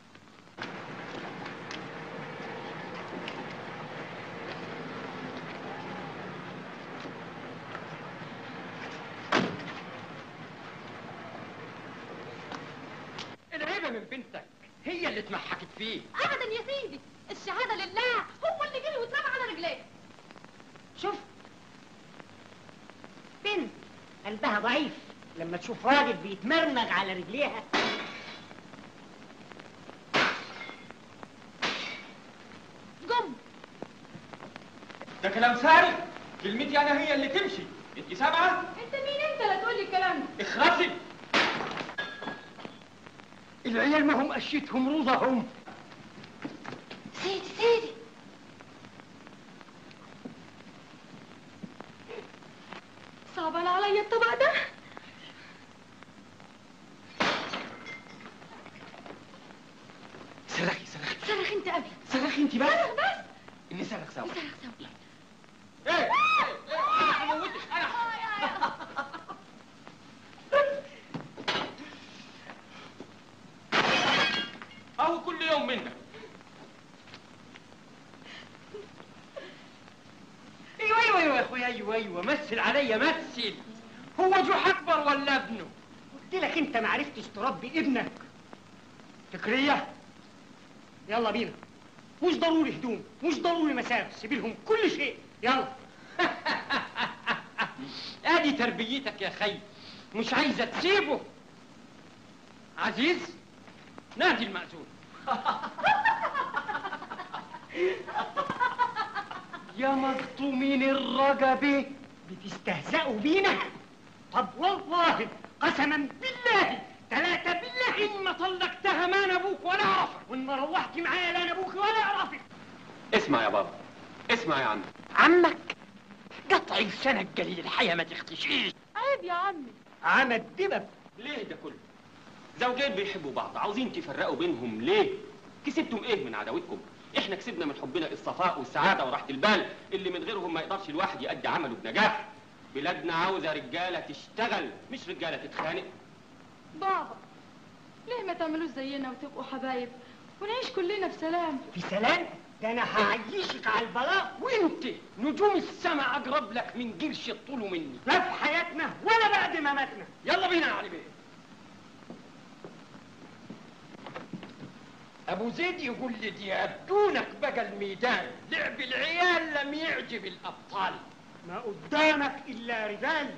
العيبه من بنتك هي اللي اتمحكت فيه ابدا يا سيدي الشهاده لله هو اللي جري واترمى على رجليه شوف بنت قلبها ضعيف لما تشوف راجل بيتمرمغ على رجليها جم ده كلام فارغ كلمتي انا هي اللي تمشي انت سامعه انت مين انت لا تقول لي الكلام ده اخرسي العيال ما هم قشيتهم روضهم سيدي سيدي صعبان عليا الطبق ده صرخي صرخي صرخ انت قبل صرخي انت بس صرخ بس اني صرخ سوا صرخ سوا ايه ايه انا هموتك انا اهو كل يوم منك ايوه ايوه ايوه يا اخويا ايوه ايوه مثل عليا مثل هو جوح اكبر ولا ابنه قلت لك انت ما عرفتش تربي ابنك فكرية يلا بينا مش ضروري هدوم مش ضروري مسافة سيبي لهم كل شيء يلا ادي تربيتك يا خي مش عايزه تسيبه عزيز نادي المأذون يا مخطومين الرقبه بتستهزئوا بينا طب والله قسما بالله ثلاثة بالله ان ما طلقتها ما انا ابوك ولا اعرفك وان ما روحت معايا لا انا ابوك ولا اعرفك اسمع يا بابا اسمع يا عم عمك قطع السنة قليل الحياة ما تختشيش عيب يا عمي عمد دبب ليه ده كله زوجين بيحبوا بعض عاوزين تفرقوا بينهم ليه كسبتم ايه من عداوتكم احنا كسبنا من حبنا الصفاء والسعاده وراحه البال اللي من غيرهم ما يقدرش الواحد يأدي عمله بنجاح بلادنا عاوزه رجاله تشتغل مش رجاله تتخانق بابا ليه ما تعملوش زينا وتبقوا حبايب ونعيش كلنا في سلام في سلام ده انا هعيشك على البلاء وانت نجوم السماء اقرب لك من قرش الطول مني لا في حياتنا ولا بعد ما ماتنا يلا بينا يا علي بيه ابو زيد يقول لي ديابدونك بقى الميدان لعب العيال لم يعجب الابطال ما قدامك الا رجال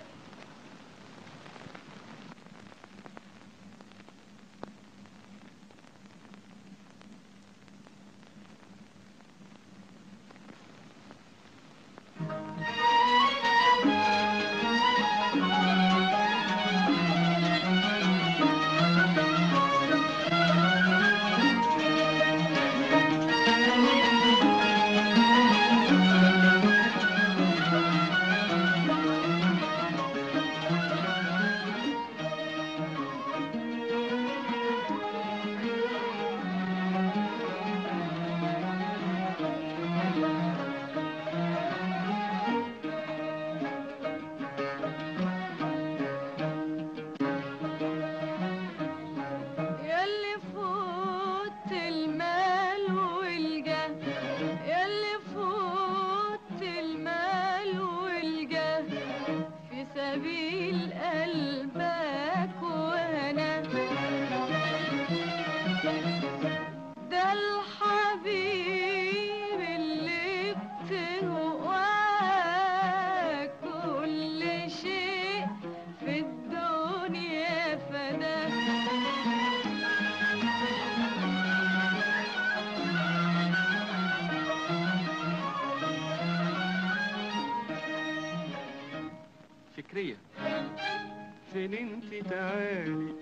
عسكرية فين انت تعالي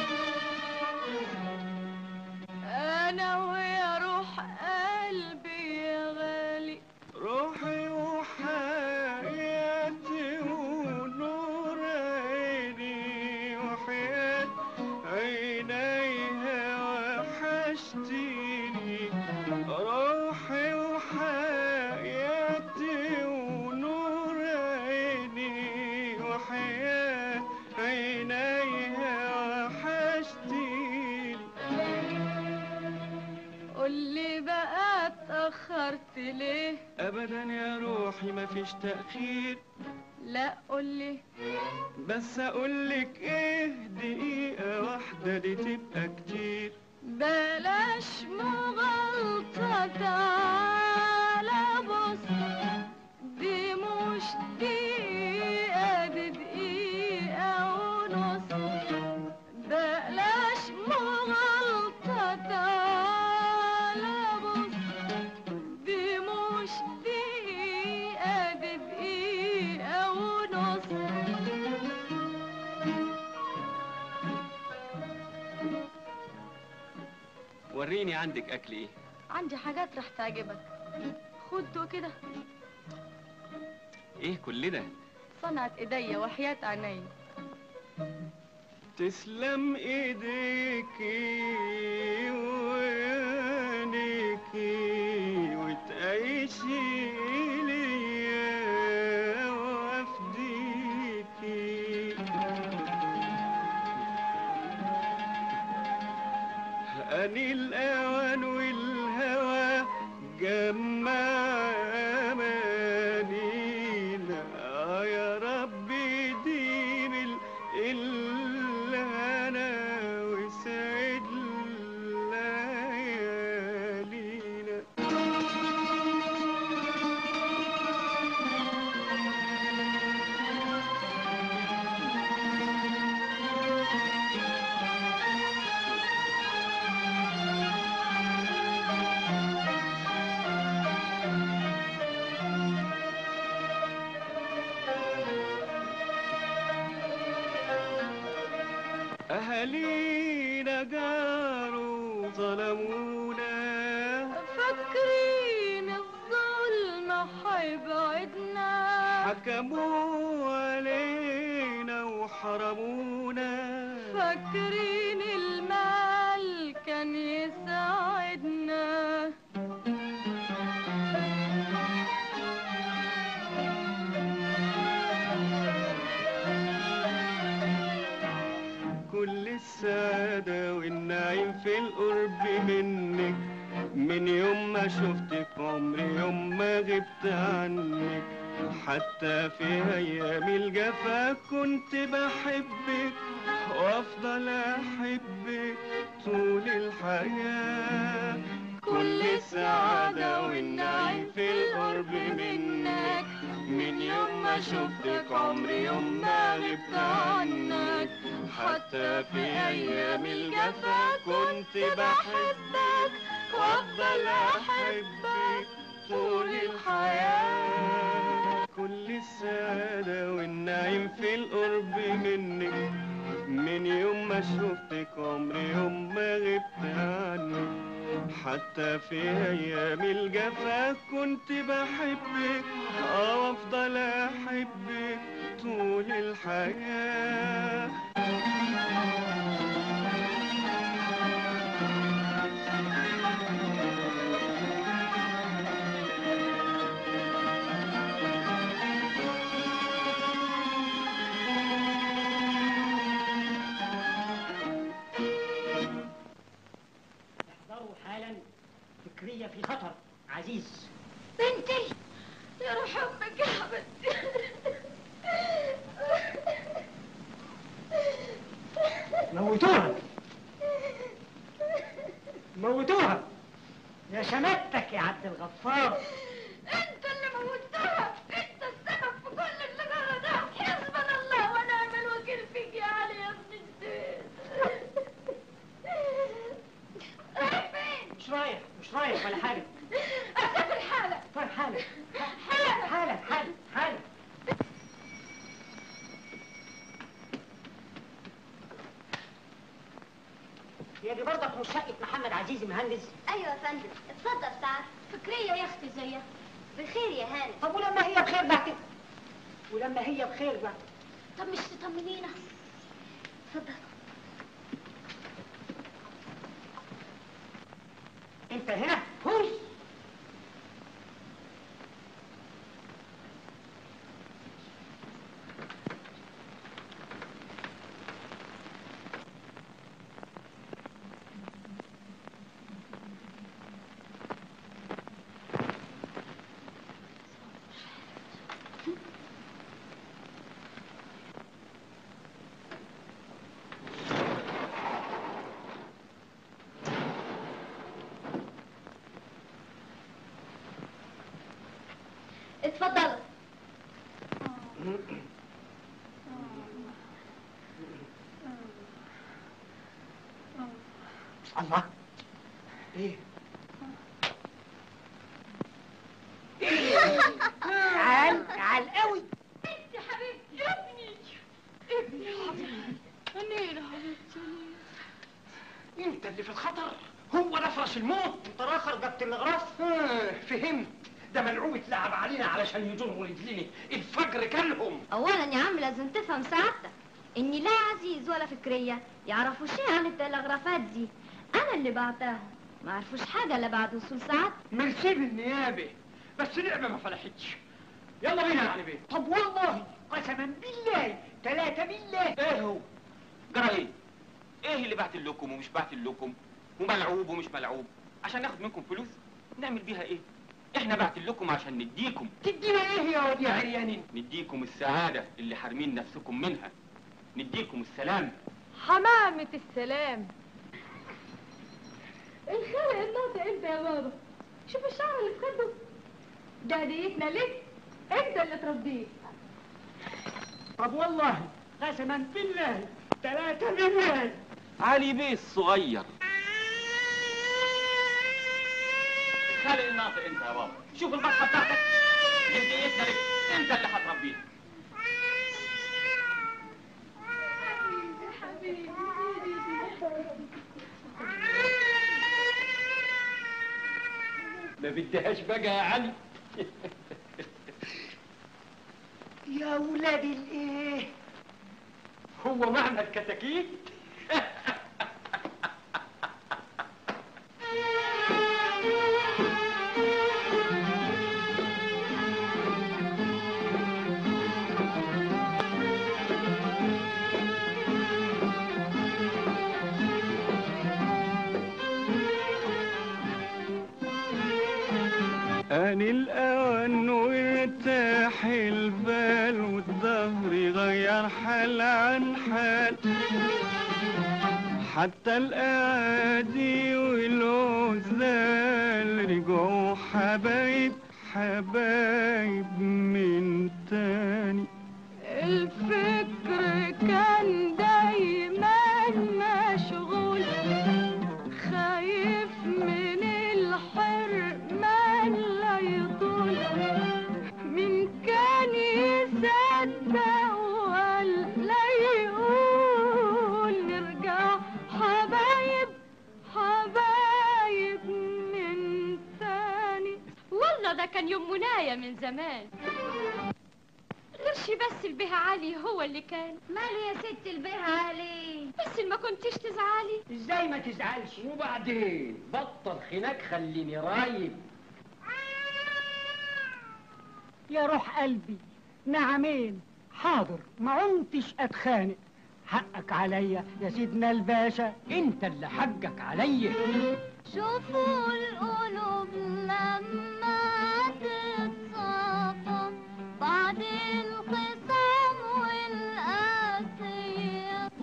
انا ويا روح قلبي يا غالي روحي وحياتي ونور عيني وحياة عينيها وحشتيني روحي وحياتي ونور عيني وحياة عينيها وحشتيني قولي بقى اتأخرت ليه ابدا يا روحي مفيش تأخير لا قولي بس اقولك ايه دقيقة واحدة دي تبقى كتير بلاش مغالطة تعالى بص دي مش دقيقة دي دقيقة ونص بلاش مغالطة تعالى بص دي مش دقيقة دي دقيقة ونص وريني عندك اكل ايه عندي حاجات رح تعجبك خد كده ايه كل ده صنعت ايديا وحياة عيني تسلم ايديكي وعينيكي وتعيشي ليا وافديكي أني الأوان والهوى جمع أمانينا آه يا ربي ديم ال- الهنا وسعد ليالينا أهالينا جاروا ظلمونا فاكرين الظلم حيبعدنا حكموا علينا وحرمونا فاكرين المال كان يساعدنا كل السعادة والنعيم في القرب منك من يوم ما شفتك عمري يوم ما غبت عنك حتى في أيام الجفا كنت بحبك وأفضل أحبك طول الحياة كل السعادة والنعيم في القرب منك من يوم ما شفتك عمري يوم ما غبت عنك حتى في أيام الجفا كنت بحبك وأفضل أحبك طول الحياة كل السعادة والنعيم في القرب منك من يوم ما شفتك عمري يوم ما غبت عنك حتى في أيام الجفا كنت بحبك أه وأفضل أحبك طول الحياة احذروا حالا فكرية في خطر عزيز بنتي يا روح امك يا حبيبتي موتوها موتوها يا شماتك يا عبد الغفار انت اللي موتها انت السبب في كل اللي جرى ده حسبنا الله ونعم الوكيل فيك يا علي يا ابن الزين رايح فين؟ مش رايح مش رايح ولا حاجة اسافر حالك طيب حالا حالك حالا حالا حالا شقه محمد عزيز المهندس ايوه يا فندم اتفضل تعال فكريه يا اختي زيها بخير يا هانم طب ولما هي بخير بعد ولما هي بخير بقى طب مش تطمنينا اتفضل انت هنا هوش اتفضل الله ايه تعال تعال قوي انت حبيبتي ابني ابني حبيبتي انا حبيبتي انت اللي في الخطر هو ده فرش الموت انت راخر جبت الاغراف آه فهمت ده ملعوب اتلعب علينا علشان يجروا رجليني الفجر كلهم اولا يا عم لازم تفهم سعادتك اني لا عزيز ولا فكريه يعرفوا شيء عن التلغرافات دي انا اللي بعتاهم ما عرفوش حاجه الا بعد وصول سعادتك ميرسي بالنيابه بس لعبه ما فلحتش يلا بينا يا علي بيه طب والله قسما بالله ثلاثة بالله ايه هو جرى ايه ايه اللي بعت لكم ومش بعت لكم وملعوب ومش ملعوب عشان ناخد منكم فلوس نعمل بيها ايه احنا بعت لكم عشان نديكم تدينا ايه يا واد يا عريانين نديكم السعادة اللي حارمين نفسكم منها نديكم السلام حمامة السلام الخلق الناطق انت يا بابا شوف الشعر اللي في خده ده هديتنا ليك انت اللي تربيه طب والله قسما بالله ثلاثة بالله علي بيه الصغير خالق الناطق انت يا بابا شوف البطحه بتاعتك هديتنا لك انت اللي هتربيها ما بدهاش بقى يا علي يا ولاد الايه هو معنى الكتاكيت آن الأوان وارتاح البال والظهر غير حال عن حال حتى الأعادي والعزال رجعوا حبايب حبايب من تاني الفكر كان دايما مشغول خايف من الحرمان لا يطول من كان يصدق ولا يقول نرجع حبايب حبايب من تاني والله ده كان يوم منايا من زمان غيرش بس البيه علي هو اللي كان ماله يا ست البيه علي بس ما كنتش تزعلي ازاي ما تزعلش وبعدين بطل خناك خليني رايب يا روح قلبي نعمين حاضر ما عمتش اتخانق حقك عليا يا سيدنا الباشا انت اللي حقك عليا شوفوا القلوب لما تتصافى بعد الخصام والقاسية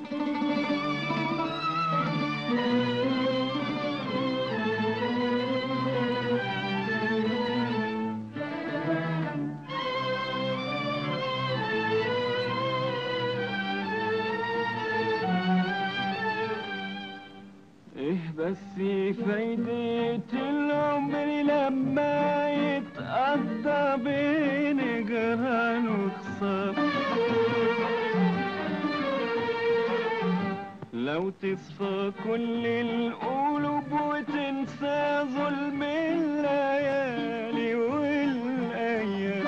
ايه بس فايدة العمر لما يتقضى بين جيران وخصام لو لو تصفى كل القلوب وتنسى ظلم الليالي والأيام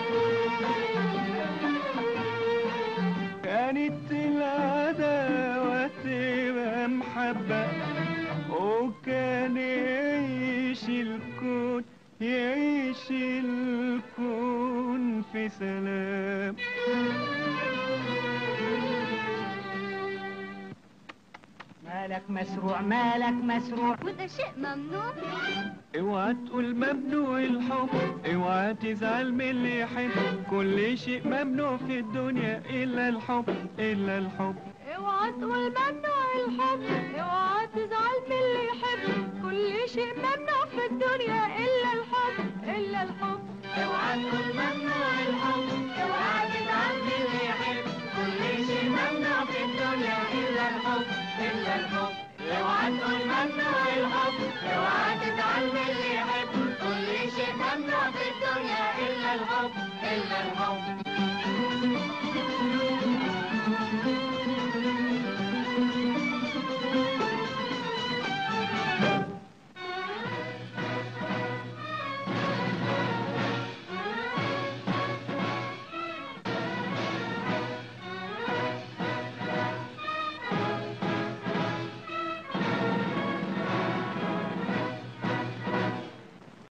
كانت العداوة تبقى محبة وكان يعيش الكون يعيش الكون في سلام مالك مسروع مالك مسروع وده شيء ممنوع اوعى تقول ممنوع الحب اوعى تزعل من اللي يحب كل شيء ممنوع في الدنيا الا الحب الا الحب اوعى تقول ممنوع الحب اوعى تزعل من اللي يحب كل شيء ممنوع في الدنيا الا الحب الا الحب اوعى تقول ممنوع الحب اوعى تزعل من اللي يحب كل شيء ممنوع في الدنيا الا الحب الا الحب اوعى تقول ممنوع الحب اوعى تزعل من اللي يحب كل شيء ممنوع في الدنيا الا الحب الا الحب